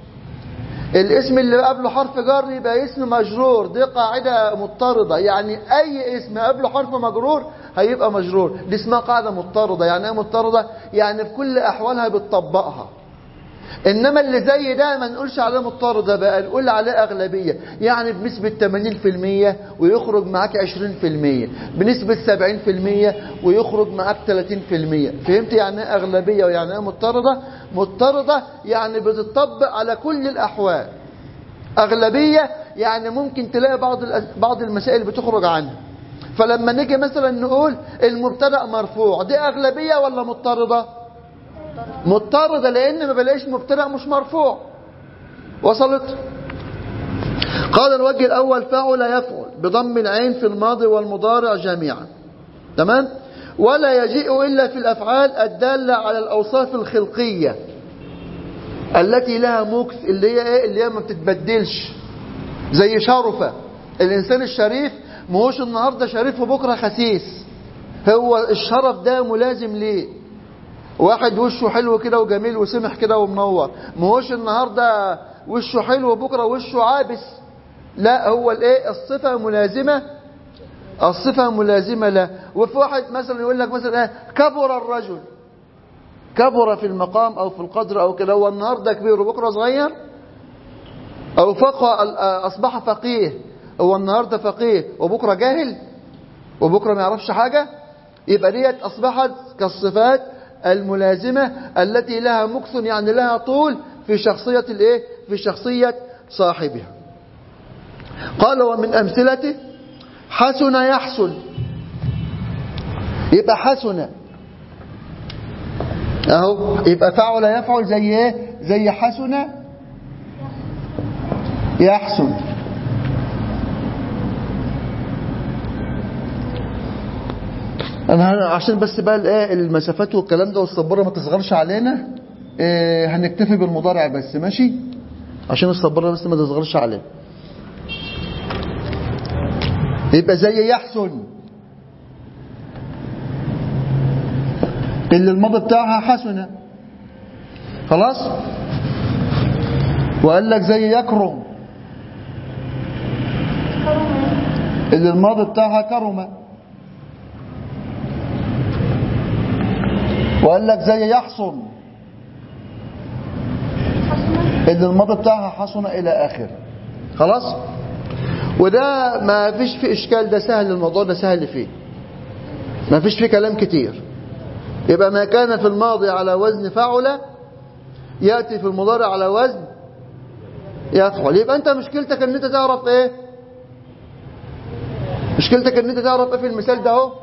الاسم اللي قبله حرف جر يبقى اسم مجرور دي قاعدة مضطردة يعني اي اسم قبله حرف مجرور هيبقى مجرور دي اسمها قاعدة مضطردة يعني ايه مضطردة يعني في كل احوالها بتطبقها انما اللي زي ده ما نقولش عليه مضطردة بقى نقول عليه اغلبية يعني بنسبة 80% ويخرج معاك 20% بنسبة 70% ويخرج معاك 30% فهمت يعني ايه اغلبية ويعني ايه مضطردة مضطردة يعني بتطبق على كل الاحوال اغلبية يعني ممكن تلاقي بعض بعض المسائل بتخرج عنها فلما نيجي مثلا نقول المبتدا مرفوع دي اغلبية ولا مضطردة مضطردة لأن ما بلاقيش مبتدأ مش مرفوع وصلت قال الوجه الأول فعل يفعل بضم العين في الماضي والمضارع جميعا تمام ولا يجيء إلا في الأفعال الدالة على الأوصاف الخلقية التي لها مكث اللي هي إيه اللي هي ما بتتبدلش زي شرفة الإنسان الشريف مهوش النهاردة شريف وبكرة خسيس هو الشرف ده ملازم ليه واحد وشه حلو كده وجميل وسمح كده ومنور مهوش النهاردة وشه حلو وبكرة وشه عابس لا هو الايه الصفة ملازمة الصفة ملازمة له وفي واحد مثلا يقول لك مثلا ايه كبر الرجل كبر في المقام او في القدر او كده هو النهاردة كبير وبكرة صغير او فقه اصبح فقيه هو النهاردة فقيه وبكرة جاهل وبكرة ما يعرفش حاجة يبقى ديت اصبحت كالصفات الملازمة التي لها مكث يعني لها طول في شخصية الايه في شخصية صاحبها قال ومن أمثلته حسن يحسن يبقى حسن اهو يبقى فعل يفعل زي ايه زي حسن يحسن انا عشان بس بقى الايه المسافات والكلام ده والسبوره ما تصغرش علينا إيه هنكتفي بالمضارع بس ماشي عشان السبوره بس ما تصغرش علينا يبقى زي يحسن اللي الماضي بتاعها حسنه خلاص وقال لك زي يكرم اللي الماضي بتاعها كرمه وقال لك زي يحصن اللي الماضي بتاعها حصن الى اخره خلاص وده ما فيش فيه اشكال ده سهل الموضوع ده سهل فيه ما فيش فيه كلام كتير يبقى ما كان في الماضي على وزن فعل يأتي في المضارع على وزن يفعل يبقى انت مشكلتك ان انت تعرف ايه مشكلتك ان انت تعرف ايه في المثال ده اهو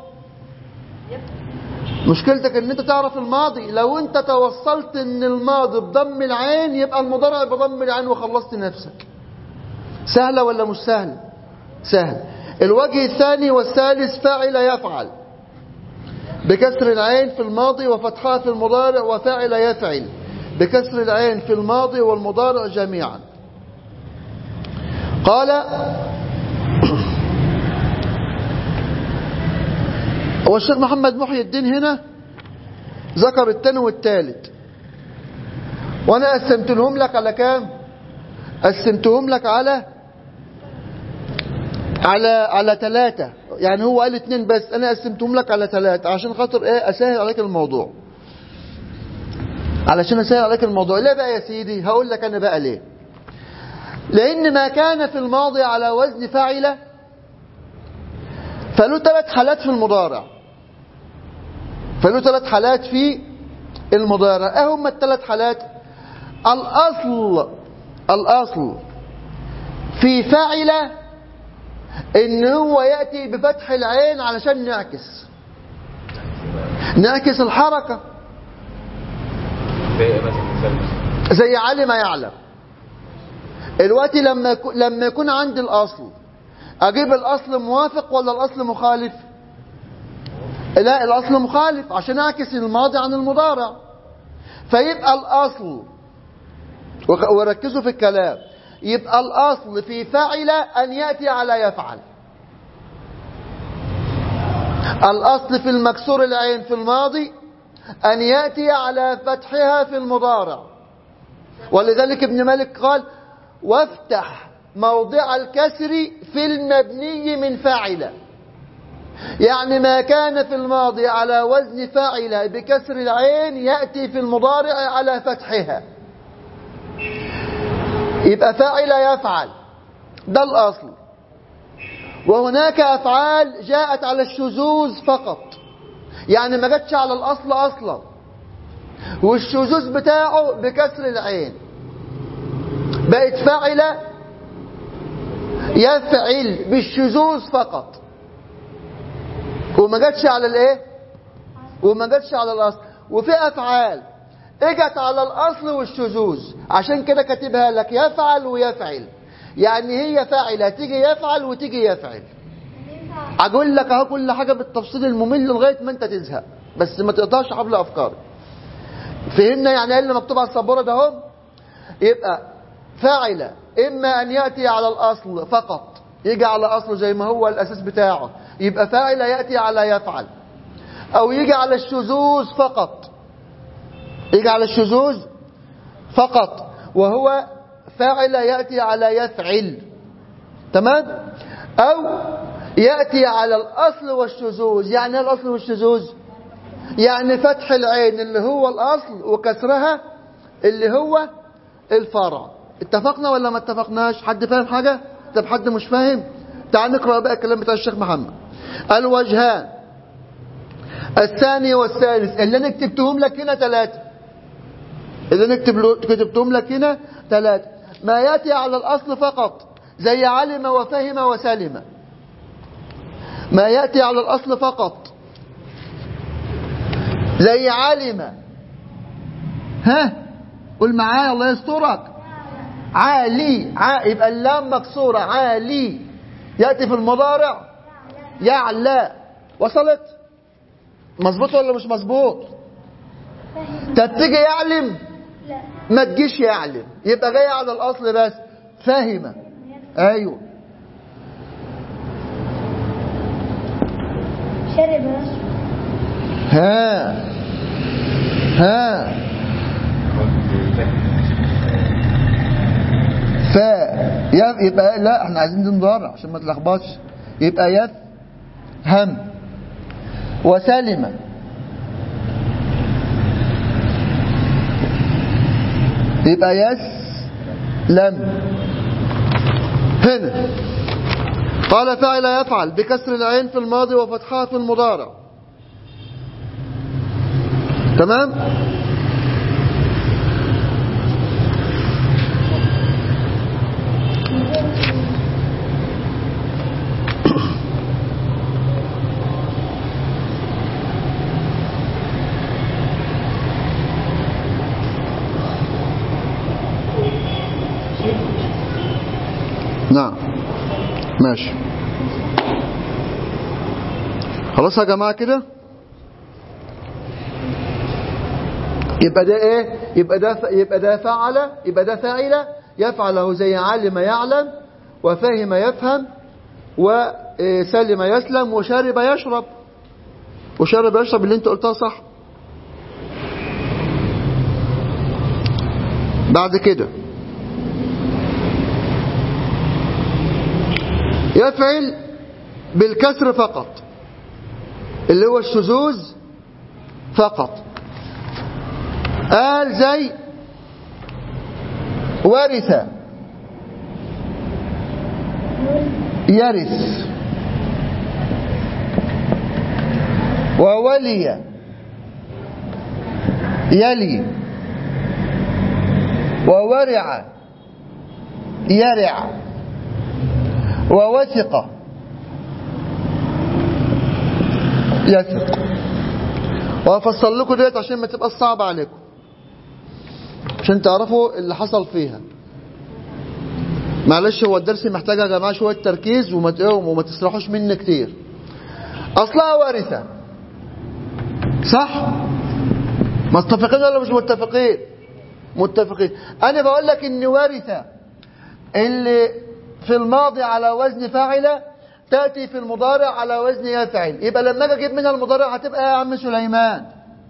مشكلتك ان انت تعرف الماضي لو انت توصلت ان الماضي بضم العين يبقى المضارع بضم العين وخلصت نفسك سهلة ولا مش سهلة سهل الوجه الثاني والثالث فاعل يفعل بكسر العين في الماضي وفتحها في المضارع وفاعل يفعل بكسر العين في الماضي والمضارع جميعا قال هو الشيخ محمد محي الدين هنا ذكر الثاني والثالث وانا قسمت لهم لك على كام قسمتهم لك على على على ثلاثة يعني هو قال اتنين بس انا قسمتهم لك على ثلاثة عشان خاطر ايه اسهل عليك الموضوع علشان اسهل عليك الموضوع ليه بقى يا سيدي هقول لك انا بقى ليه لان ما كان في الماضي على وزن فاعله فله ثلاث حالات في المضارع فله ثلاث حالات في المضارع ايه هم الثلاث حالات الاصل الاصل في فاعله ان هو ياتي بفتح العين علشان نعكس نعكس الحركه زي مثلا مثال زي علم يعلم الوقت لما يكون- لما يكون عندي الاصل اجيب الاصل موافق ولا الاصل مخالف لا الاصل مخالف عشان اعكس الماضي عن المضارع فيبقى الاصل وخ- وركزوا في الكلام يبقى الاصل في فعل ان ياتي على يفعل الاصل في المكسور العين في الماضي ان ياتي على فتحها في المضارع ولذلك ابن مالك قال وافتح موضع الكسر في المبني من فاعل يعني ما كان في الماضي على وزن فاعل بكسر العين يأتي في المضارع على فتحها يبقى فاعل يفعل ده الأصل وهناك أفعال جاءت على الشذوذ فقط يعني ما جاتش على الأصل أصلا والشذوذ بتاعه بكسر العين بقت فاعل يفعل بالشذوذ فقط وما جاتش على الايه وما جاتش على الاصل وفي افعال اجت على الاصل والشذوذ عشان كده كاتبها لك يفعل ويفعل يعني هي فاعله تيجي يفعل وتيجي يفعل اقول لك اهو كل حاجه بالتفصيل الممل لغايه ما انت تزهق بس ما تقطعش حبل افكارك فهمنا يعني ايه اللي مكتوب على السبوره ده اهو يبقى فاعل اما ان ياتي على الاصل فقط يجي على اصله زي ما هو الاساس بتاعه يبقى فاعل ياتي على يفعل او يجي على الشذوذ فقط يجي على الشذوذ فقط وهو فاعل ياتي على يفعل تمام او ياتي على الاصل والشذوذ يعني ايه الاصل والشذوذ يعني فتح العين اللي هو الاصل وكسرها اللي هو الفرع اتفقنا ولا ما اتفقناش حد فاهم حاجة طب حد مش فاهم تعال نقرأ بقى الكلام بتاع الشيخ محمد الوجهان الثاني والثالث اللي انا كتبتهم لك هنا ثلاثة اللي انا كتب له- كتبتهم لك هنا ثلاثة ما ياتي على الاصل فقط زي علم وفهم وسلم ما ياتي على الاصل فقط زي علم ها قول معايا الله يسترك عالي ع... يبقى اللام مكسورة عالي يأتي في المضارع يعلى وصلت مظبوط ولا مش مظبوط تتجي يعلم لا ما تجيش يعلم يبقى جاي على الأصل بس فاهمة أيوه شرب رشد ها ها ف يف- يبقى لا احنا عايزين دي مضارع عشان ما تلخبطش يبقى يف هم وسلم يبقى يس لم هنا قال فعل يفعل بكسر العين في الماضي وفتحها في المضارع تمام نعم ماشي خلاص يا جماعة كده يبقى ده ايه يبقى ده ف... يبقى ده فعل يبقى ده فاعل يفعله زي علم يعلم وفهم يفهم وسلم يسلم وشرب يشرب وشرب يشرب اللي انت قلتها صح بعد كده يفعل بالكسر فقط اللي هو الشذوذ فقط قال زي ورث يرث وولي يلي وورع يرع ووثق يثق وهفصل لكم ديت عشان ما تبقى صعبة عليكم عشان تعرفوا اللي حصل فيها معلش هو الدرس محتاج يا جماعة شوية تركيز وما وما تسرحوش مني كتير أصلها وارثة صح متفقين ولا مش متفقين متفقين أنا بقول لك إن وارثة اللي في الماضي على وزن فاعلة تأتي في المضارع على وزن يفعل يبقى لما أجي أجيب منها المضارع هتبقى يا عم سليمان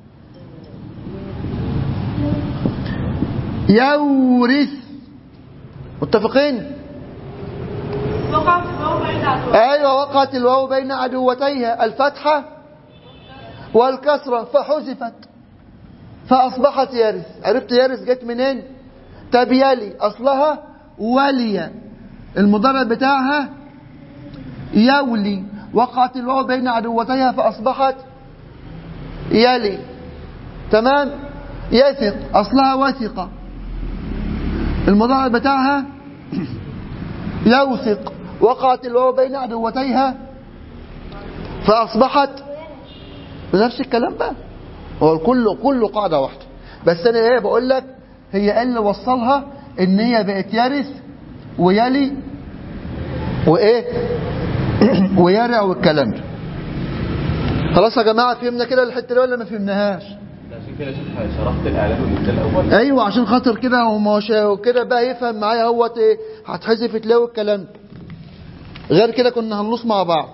يورث متفقين وقع في الواو بين عدوين أيوة وقعت الواو بين عدوتيها الفتحة والكسرة فحذفت فأصبحت يرث عرفت يرث جت منين طب يلي أصلها ولي المضارع بتاعها يولي وقعت الواو بين عدوتيها فأصبحت يلي تمام يثق أصلها وثق المضارع بتاعها يوثق وقعت الواو بين عدوتيها فأصبحت نفس الكلام بقى هو الكل كله قاعدة واحدة بس أنا إيه بقول لك هي إيه اللي وصلها إن هي بقت يرث ويلي وإيه ويرع والكلام ده خلاص يا جماعة فهمنا كده الحتة دي ولا ما فهمناهاش عشان كده شوف شرحت الاعلام من الاول ايوه عشان خاطر كده وما شا- وكده بقى يفهم معايا اهوت ايه هتحذف تلاقوا الكلام ده غير كده كنا هنلص مع بعض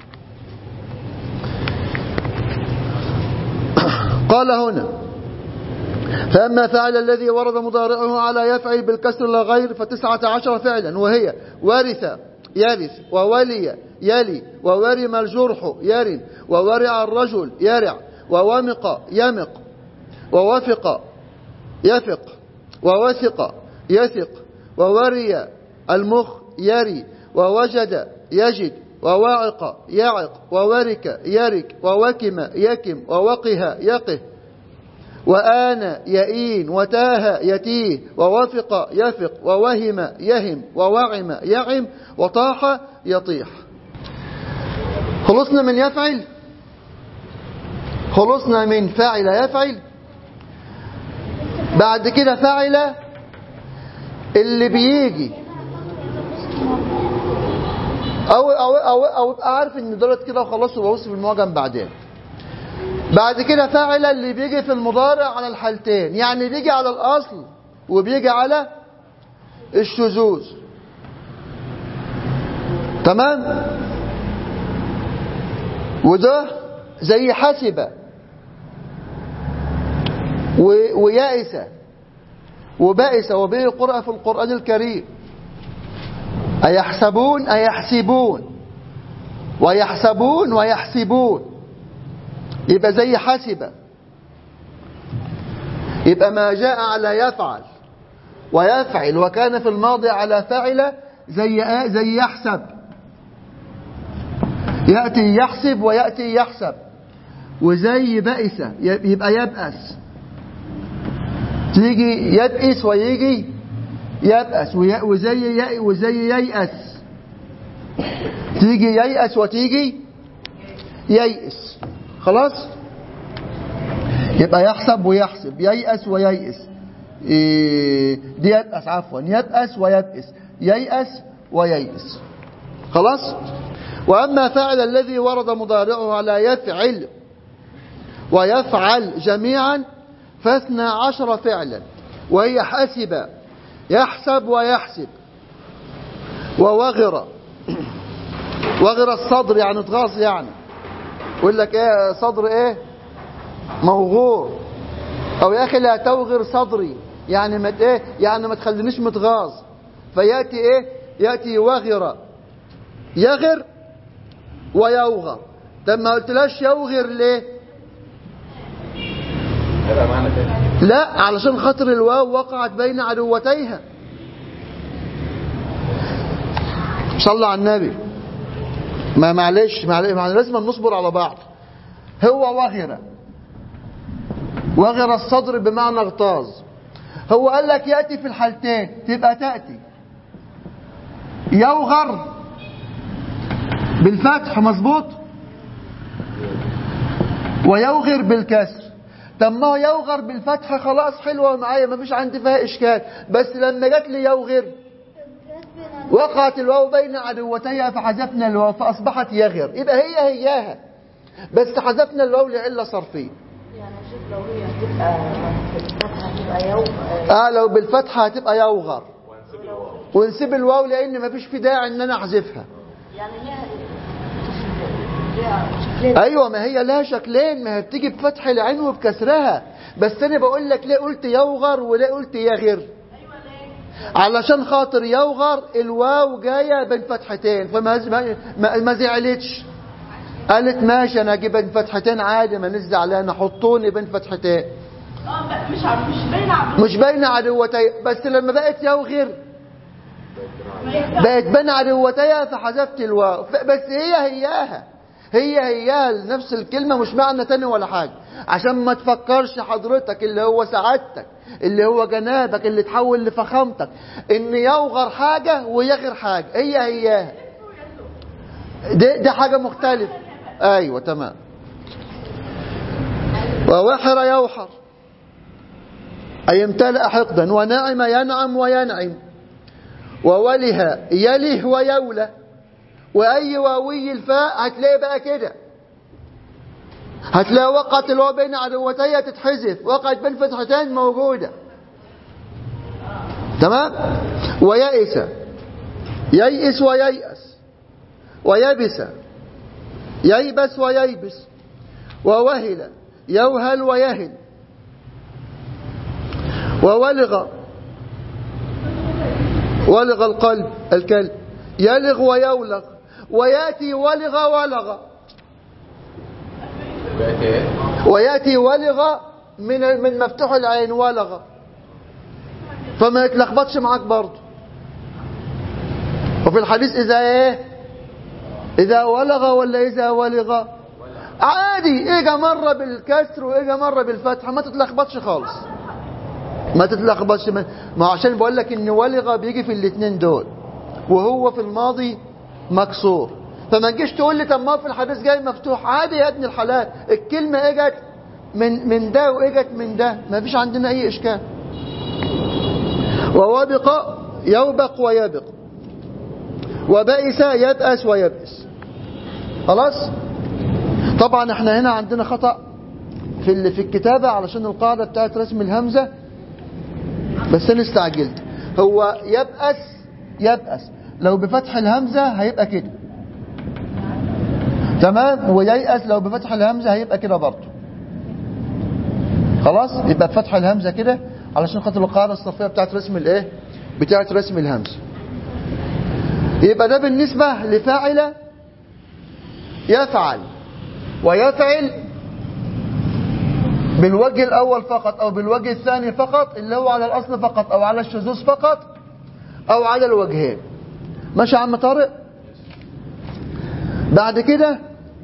قال هنا فأما فعل الذي ورد مضارعه على يفعل بالكسر لا غير فتسعة عشر فعلا وهي ورث يرث وولي يلي وورم الجرح يرم وورع الرجل يرع وومق يمق ووفق يفق ووثق يثق ووري المخ يري ووجد يجد وواعق يعق وورك يرك ووكم يكم ووقه يقه وآن يئين وتاه يتيه ووفق يفق ووهم يهم ووعم يعم وطاح يطيح خلصنا من يفعل خلصنا من فاعل يفعل بعد كده فاعل اللي بيجي او او او او ابقى عارف ان دولت كده وخلاص وببص في المعجم بعدين بعد كده فاعل اللي بيجي في المضارع على الحالتين يعني بيجي على الاصل وبيجي على الشذوذ تمام وده زي حسب و- ويائس وبائس وبه قرأ في القرآن الكريم أيحسبون أيحسبون ويحسبون ويحسبون يبقى زي حسب يبقى ما جاء على يفعل ويفعل وكان في الماضي على فعل زي آ- زي يحسب يأتي يحسب ويأتي يحسب وزي بئس يبقى يبأس تيجي يبئس ويجي يبأس وي- وزي ي- وزي ييأس تيجي ييأس وتيجي ييأس خلاص يبقى يحسب ويحسب ييأس وييأس إيه، دي يبأس عفوا يبأس ويبأس ييأس وييأس خلاص وأما فعل الذي ورد مضارعه على يفعل ويفعل جميعا فاثنى عشر فعلا وهي حسب يحسب ويحسب ووغر وغر الصدر يعني اتغاص يعني يقول لك ايه صدر ايه موغور او يا اخي لا توغر صدري يعني ما ت- ايه يعني ما تخلينيش متغاظ فياتي ايه ياتي وغر يغر ويوغر طب ما قلتلاش يوغر ليه هيبقى معنى تاني لا علشان خاطر الواو وقعت بين عدوتيها صلى على النبي ما معلش معلش ما لازم نصبر على بعض هو وغر وغر الصدر بمعنى اغتاظ هو قال لك يأتي في الحالتين تبقى تأتي يوغر بالفتح مظبوط ويوغر بالكسر طب ما هو يوغر بالفتح خلاص حلوه معايا ما فيش عندي فيها اشكال بس لما جت لي يوغر وقعت الواو بين عدوتيها فحذفنا الواو فاصبحت يغر يبقى هي هياها بس حذفنا الواو لعله صرفيه يعني شوف لو هي هتبقى بالفتحة هتبقى يوم اه لو بالفتحه هتبقى يوغر ونسيب الواو لان ما فيش في داعي ان انا احذفها يعني ليها ليها شكلين ايوه ما هي لها شكلين ما هي بتيجي بفتح العين وبكسرها بس انا بقول لك ليه قلت يوغر وليه قلت يغر علشان خاطر يوغر الواو جايه بين فتحتين فما ما, ما, ما زعلتش قالت ماشي انا اجيب بين فتحتين عادي ما زعلانه حطوني بين فتحتين اه ب- مش عارف مش باينه عبد مش بين عدوتي بس لما بقت يوغر بقت بين عدوتيها فحذفت الواو ف- بس هي هياها هي هياها نفس الكلمة مش معنى تاني ولا حاجة عشان ما تفكرش حضرتك اللي هو سعادتك اللي هو جنابك اللي تحول لفخامتك ان يوغر حاجة ويغر حاجة هي هياها دي, دي حاجة مختلفة ايوه تمام ووحر يوحر أي امتلأ حقدا ونعم ينعم وينعم ووله يله ويولى وأي واوي الفاء هتلاقي بقى كده هتلاقي وقعت الواو بين عدوتيها تتحذف وقعت بين فتحتين موجودة تمام ويئس ييئس وييأس ويبس ييبس وييبس ووهل يوهل ويهل وولغ ولغ القلب الكلب يلغ ويولغ وياتي ولغ ولغ بقت ايه؟ وياتي ولغ من من مفتوح العين ولغ فما يتلخبطش معاك برضه وفي الحديث اذا ايه اذا ولغ ولا اذا ولغ عادي اجا مره بالكسر واجا مره بالفتح ما تتلخبطش خالص ما تتلخبطش ما ما عشان بقول لك ان ولغ بيجي في الاثنين دول وهو في الماضي مكسور فما تجيش تقول لي طب ما في الحديث جاي مفتوح عادي يا ابن الحلال الكلمه اجت من من ده واجت من ده ما فيش عندنا اي اشكال ووبق يوبق ويبق وبئس يبأس ويبئس خلاص طبعا احنا هنا عندنا خطأ في ال- في الكتابة علشان القاعدة بتاعت رسم الهمزة بس انا استعجلت هو يبأس يبأس لو بفتح الهمزة هيبقى كده تمام وييأس لو بفتح الهمزة هيبقى كده برضه خلاص يبقى بفتح الهمزة كده علشان خاطر القاعدة الصرفية بتاعت رسم الايه بتاعت رسم الهمزة يبقى ده بالنسبة لفاعل يفعل ويفعل بالوجه الأول فقط أو بالوجه الثاني فقط اللي هو على الأصل فقط أو على الشذوذ فقط أو على الوجهين ماشي يا عم طارق بعد كده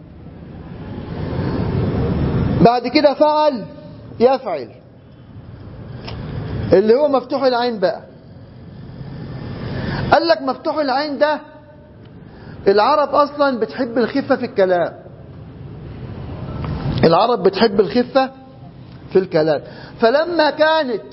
بعد كده فعل يفعل اللي هو مفتوح العين بقى قال لك مفتوح العين ده العرب أصلا بتحب الخفة في الكلام العرب بتحب الخفة في الكلام فلما كانت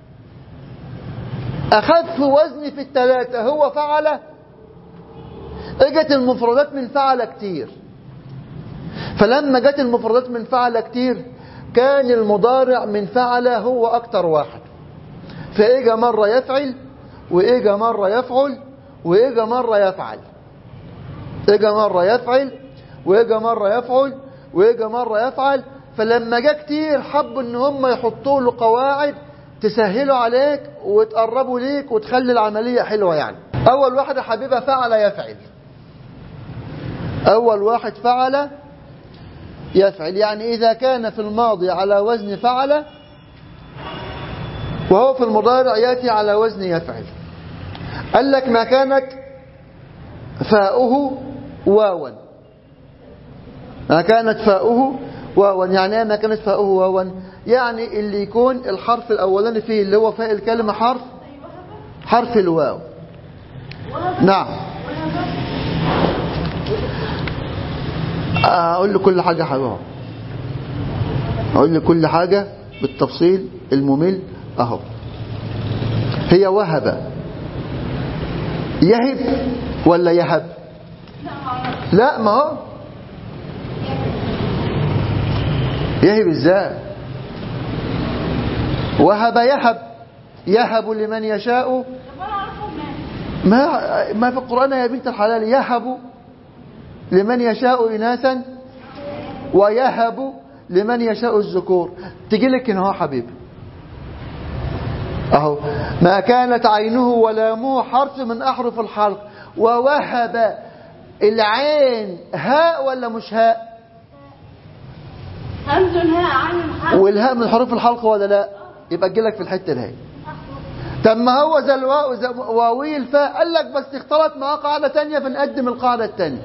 أخف وزن في الثلاثة هو فعل اجت المفردات من فعل كتير فلما جت المفردات من فعل كتير كان المضارع من فعل هو أكتر واحد فإجا مرة يفعل وإجا مرة يفعل وإجا مرة يفعل إجا مرة يفعل وإجا مرة يفعل ويجي مرة يفعل فلما جه كتير حبوا ان هم يحطوا له قواعد تسهلوا عليك وتقربوا ليك وتخلي العملية حلوة يعني اول واحد يا حبيبة فعل يفعل اول واحد فعل يفعل يعني اذا كان في الماضي على وزن فعل وهو في المضارع ياتي على وزن يفعل قال لك ما كانت فاؤه واوا ما كانت فاؤه واوا يعني ايه ما كانت فاؤه واوا يعني اللي يكون الحرف الاولاني فيه اللي هو فاء الكلمه حرف حرف الواو نعم اقول له كل حاجه حلوه اقول له كل حاجه بالتفصيل الممل اهو هي وهب يهب ولا يهب لا ما هو يهب ازاي وهب يهب يهب لمن يشاء ما ما في القرآن يا بنت الحلال يهب لمن يشاء إناثا ويهب لمن يشاء الذكور تجي لك هنا اهو حبيبي اهو ما كانت عينه ولا مو حرف من احرف الحلق ووهب العين هاء ولا مش هاء همز هاء عين حرف والهاء من حروف الحلق ولا لا يبقى تجيلك في الحته دي طب ما هو زي الواو زي واوي الفاء قال لك بس اختلط معاه قاعده تانية فنقدم القاعده التانية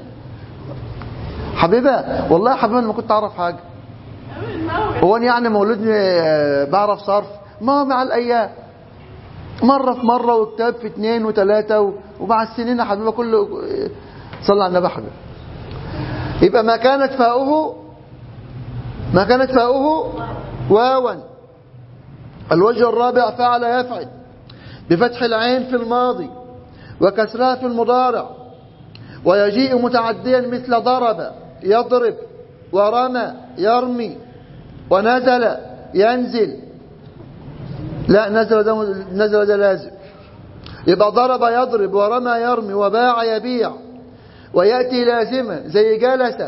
حبيبه والله يا حبيبه انا ما كنت اعرف حاجه هو أنا يعني مولودني آه، بعرف صرف ما هو مع الايام مره في مره وكتاب في اثنين وثلاثه و- ومع السنين يا حبيبه كله آه، صلى على النبي يا حبيبي يبقى ما كانت فاؤه ما كانت فاؤه واوا الوجه الرابع فعل يفعل بفتح العين في الماضي وكسرها في المضارع ويجيء متعديا مثل ضرب يضرب ورمى يرمي ونزل ينزل لا نزل ده نزل ده لازم يبقى ضرب يضرب ورمى يرمي وباع يبيع ويأتي لازما زي جلس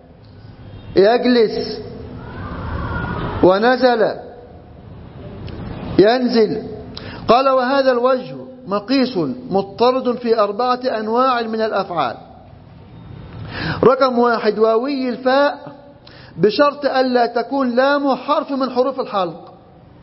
يجلس ونزل ينزل قال وهذا الوجه مقيس مضطرد في أربعة أنواع من الأفعال رقم واحد واوي الفاء بشرط ألا تكون لام حرف من حروف الحلق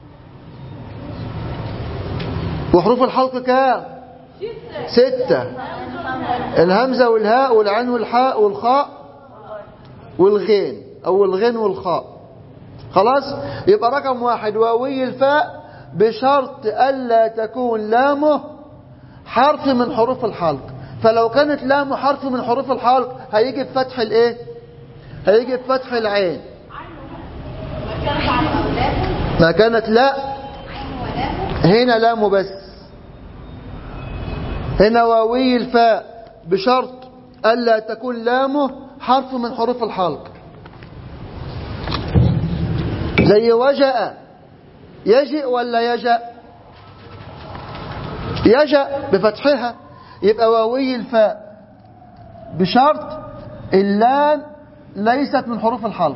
وحروف الحلق كام ستة الهمزة والهاء والعين والحاء والخاء والغين أو الغين والخاء خلاص يبقى رقم واحد واوي الفاء بشرط ألا تكون لامه حرف من حروف الحلق فلو كانت لامه حرف من حروف الحلق هيجي بفتح الايه هيجي بفتح العين ما كانت لا هنا لامه بس هنا واوي الفاء بشرط ألا تكون لامه حرف من حروف الحلق زي وجأ يجئ ولا يجأ يجأ بفتحها يبقى واوي الفاء بشرط اللام ليست من حروف الحلق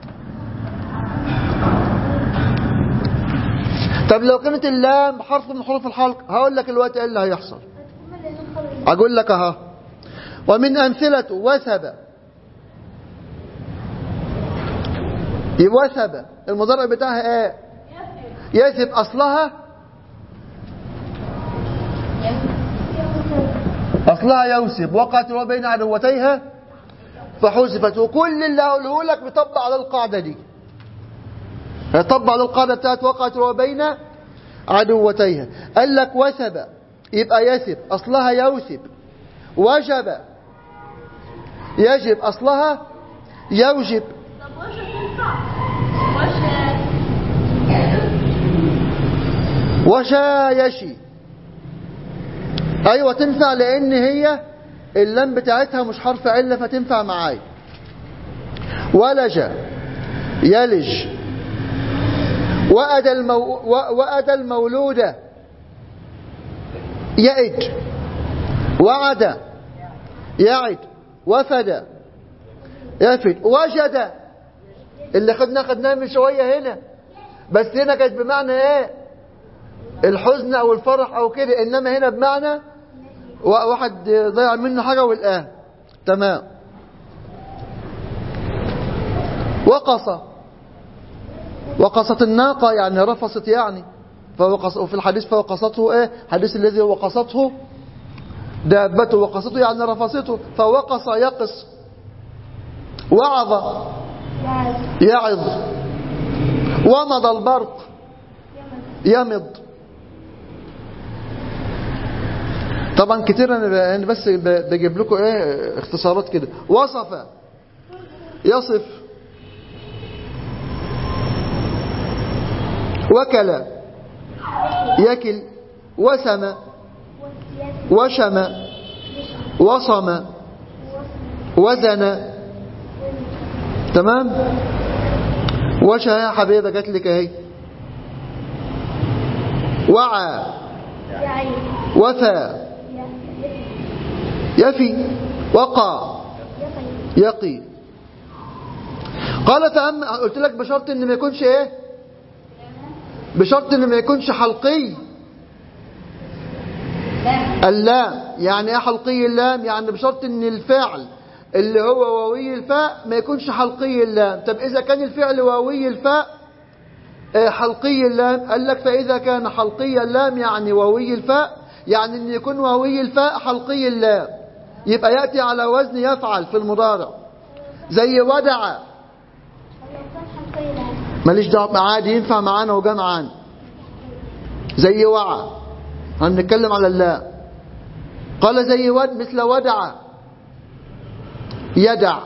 طب لو كانت اللام حرف من حروف الحلق هقول لك الوقت ايه اللي هيحصل اقول لك اها ومن امثله وثب وثب المضارع بتاعها ايه يثب اصلها اصلها يوسب وقعت بين عدوتيها فحذفت وكل اللي هقوله لك بيطبق على القاعده دي يطبق على القاعده بتاعت وقعت بين عدوتيها قال لك وثب يبقى يثب اصلها يوسب وجب يجب اصلها يوجب طب وش تنفع وش وشا يشي ايوه تنفع لان هي اللام بتاعتها مش حرف عله فتنفع معايا ولج يلج وأدى, المو... و- وأدى المولود يئد وعد يعد وفد يفد وجد اللي خدنا خدناه من شوية هنا بس هنا كانت بمعنى ايه الحزن او الفرح او كده انما هنا بمعنى وا- واحد ضيع منه حاجة والآن تمام وقص وقصت الناقة يعني رفصت يعني فوقص وفي الحديث فوقصته ايه حديث الذي وقصته دابته وقصته يعني رفصته فوقص يقص وعظ يعظ ومض البرق يمض طبعا كتير انا ب- انا بس ب- بجيب لكم ايه اختصارات كده وصف يصف وكل يكل وسم وشم وصم وزن تمام وشى يا حبيبه جات لك اهي وعى وفى يفي وقع يقي قال فأما قلت لك بشرط ان ما يكونش ايه بشرط ان ما يكونش حلقي اللام يعني ايه حلقي اللام يعني بشرط ان الفعل اللي هو واوي الفاء ما يكونش حلقي اللام طب اذا كان الفعل واوي الفاء آه، حلقي اللام قال لك فاذا كان حلقي اللام يعني واوي الفاء يعني ان يكون واوي الفاء حلقي اللام يبقى ياتي على وزن يفعل في المضارع زي ودع ماليش دعوه عادي ينفع معانا وجا معانا زي وعى هنتكلم على اللام قال زي ود مثل ودع يدع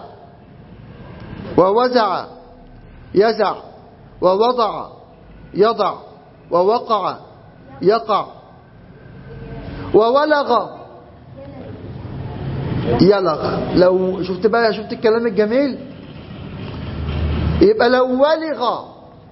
ووزع يزع ووضع يضع ووقع يقع وولغ يلغ لو شفت بقى شفت الكلام الجميل يبقى لو ولغ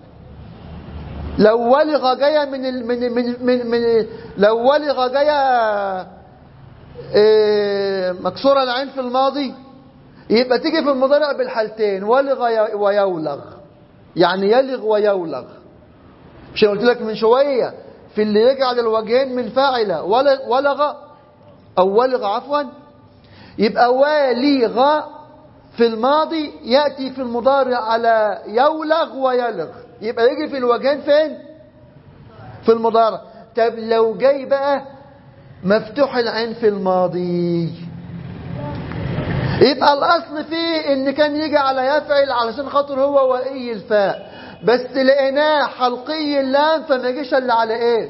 لو ولغ جايه من ال من من من, من لو ولغ جايه إيه مكسوره العين في الماضي يبقى تيجي في المضارع بالحالتين ولغ ي- ويولغ يعني يلغ ويولغ مش أنا قلت لك من شويه في اللي يجعل الوجهين من فاعله ول- ولغ او ولغ عفوا يبقى والغ في الماضي يأتي في المضارع على يولغ ويلغ يبقى يجي في الوجهين فين في المضارع طب لو جاي بقى مفتوح العين في الماضي يبقى الأصل فيه إن كان يجي على يفعل علشان خاطر هو وإي الفاء بس لقيناه حلقي اللام فما يجيش إلا على إيه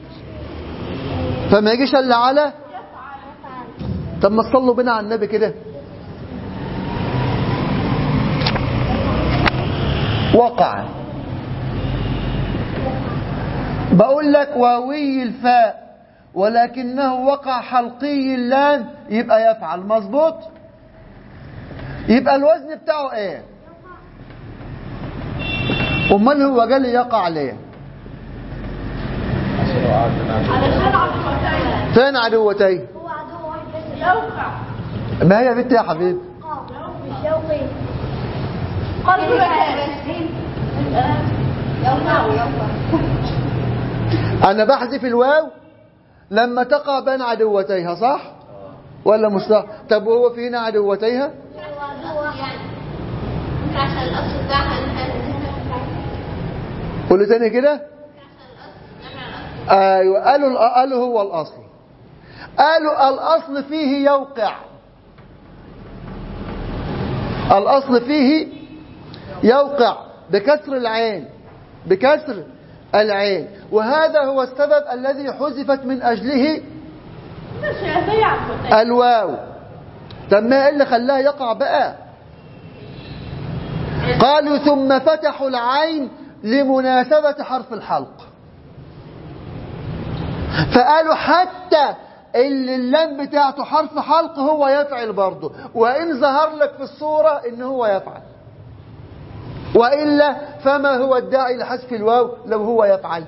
فما يجيش إلا على طب ما تصلوا بنا على النبي كده وقع بقول لك واوي الفاء ولكنه وقع حلقي اللام يبقى يفعل مظبوط يبقى الوزن بتاعه ايه امال هو قال لي يقع ليه علشان عدوتين فين عدوتي هو عدو واحد بس يوقع ما هي بنت يا حبيب مش يوقي قلب الهام يوقع ويوقع انا بحذف الواو لما تقع بين عدوتيها صح ولا مش صح طب وهو في هنا عدوتيها هو عدو واحد يعني ممكن عشان الأصل بتاعها إن إحنا قول تاني كده ايوه قالوا الأ- قالوا هو الاصل قالوا الاصل فيه يوقع الاصل فيه يوقع بكسر العين بكسر العين وهذا هو السبب الذي حذفت من اجله مش زي عدوتين الواو طب ما إيه اللي خلاه يقع بقى قالوا ثم فتحوا العين لمناسبة حرف الحلق فقالوا حتى اللي اللام بتاعته حرف حلق هو يفعل برضه وإن ظهر لك في الصورة إن هو يفعل وإلا فما هو الداعي لحذف الواو لو هو يفعل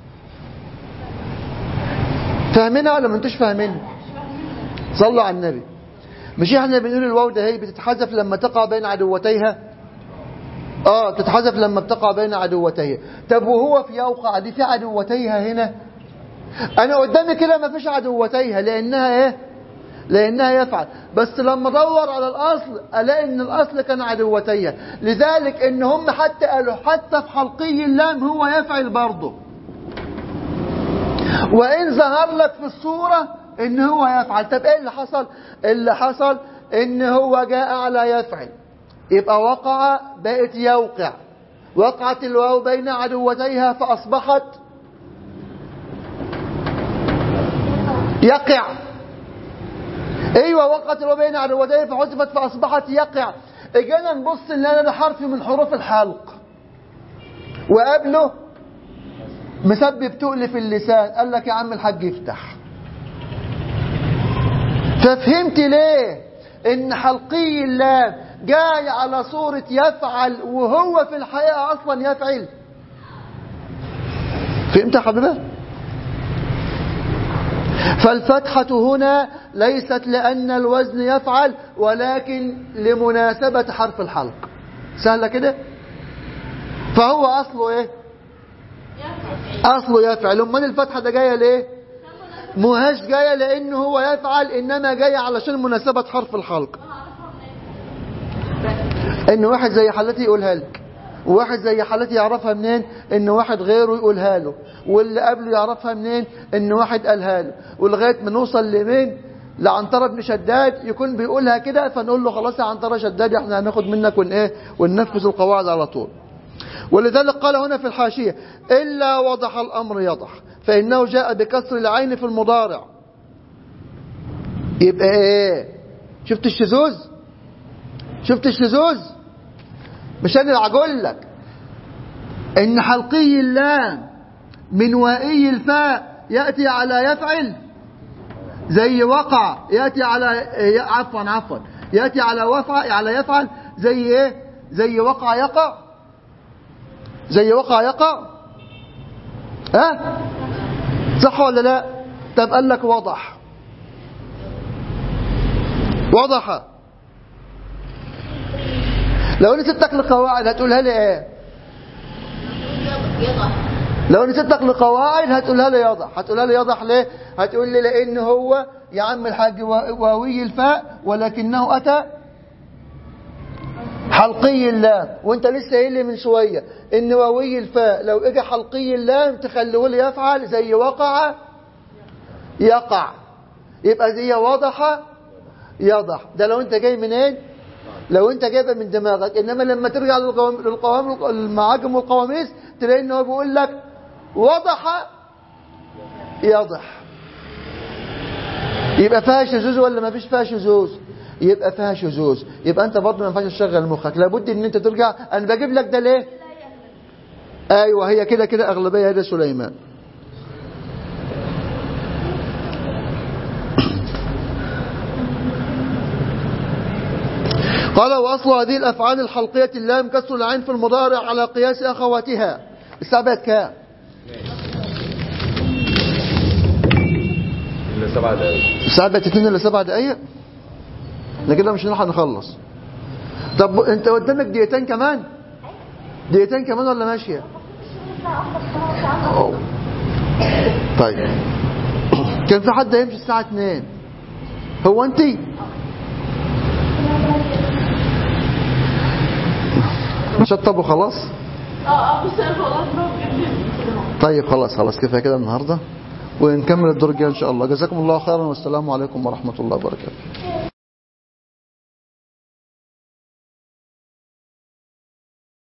فاهمينها ولا ما انتوش فاهمينها صلوا على النبي مش احنا بنقول الواو ده هي بتتحذف لما تقع بين عدوتيها اه بتتحذف لما بتقع بين عدوتيها طب وهو في يوقع دي في عدوتيها هنا انا قدامي كده ما فيش عدوتيها لانها ايه لانها يفعل بس لما ادور على الاصل الاقي ان الاصل كان عدوتيها لذلك ان هم حتى قالوا حتى في حلقي اللام هو يفعل برضه وان ظهر لك في الصورة ان هو يفعل طب ايه اللي حصل اللي حصل ان هو جاء على يفعل يبقى وقع بقت يوقع وقعت الواو بين عدوتيها فاصبحت يقع ايوه وقعت الواو بين عدوتيها فحذفت فاصبحت يقع اجينا نبص ان انا ده حرف من حروف الحلق وقبله مسبب تقل في اللسان قال لك يا عم الحاج افتح ففهمت ليه ان حلقي اللام جاي على صورة يفعل وهو في الحقيقة اصلا يفعل فهمت يا حبيبي فالفتحة هنا ليست لأن الوزن يفعل ولكن لمناسبة حرف الحلق سهلة كده فهو أصله إيه أصله يفعل أمال الفتحة ده جاية ليه مهاش جاية لأنه هو يفعل إنما جاية علشان مناسبة حرف الحلق إن واحد زي حالتي يقولها لك وواحد زي حالتي يعرفها منين ان واحد غيره يقولها له واللي قبله يعرفها منين ان واحد قالها له ولغايه ما نوصل لمين لعنترة بن شداد يكون بيقولها كده فنقول له خلاص يا عنترة شداد احنا هناخد منك ون ايه وننفذ القواعد على طول ولذلك قال هنا في الحاشية إلا وضح الأمر يضح فإنه جاء بكسر العين في المضارع يبقى ايه شفت الشذوذ شفت الشذوذ مش انا اللي هقول لك ان حلقي اللام من وائي الفاء ياتي على يفعل زي وقع ياتي على عفوا عفوا ياتي على وفع على يفعل زي ايه زي وقع يقع زي وقع يقع ها صح ولا لا طب قال لك وضح وضح لو نسيتك لقواعد هتقولها لي ايه يضح لو نسيتك لقواعد هتقولها لي يضح هتقولها لي يضح ليه هتقول لي لان هو يا عم الحاج واوي الفاء ولكنه اتى حلقي اللام وانت لسه قايل لي من شويه ان واوي الفاء لو اجى حلقي اللام تخليه لي يفعل زي وقع يقع يبقى زي وضح يضح ده لو انت جاي منين لو انت جايبها من دماغك انما لما ترجع للقوام للقوام المعاجم والقواميس تلاقي ان هو بيقول لك وضح يضح يبقى فيها شذوذ ولا ما فيش فيها شذوذ يبقى فيها شذوذ يبقى انت برضه ما ينفعش تشغل مخك لابد ان انت ترجع انا بجيب لك ده ليه ايوه هي كده كده اغلبيه ده سليمان قال وأصل هذه الأفعال الحلقية اللام كسر العين في المضارع على قياس أخواتها الساعة بقت كام؟ إلا سبع دقايق الساعة بقت 2 إلا 7 دقايق احنا كده مش هنلحق نخلص طب انت قدامك دقيقتين كمان دقيقتين كمان ولا ماشية أوه. طيب كان في حد هيمشي الساعة 2 هو انت شطب وخلاص اه اه بس انا خلاص بقى بجد طيب خلاص خلاص كفايه كده النهارده ونكمل الدور الجاي ان شاء الله جزاكم الله خيرا والسلام عليكم ورحمه الله وبركاته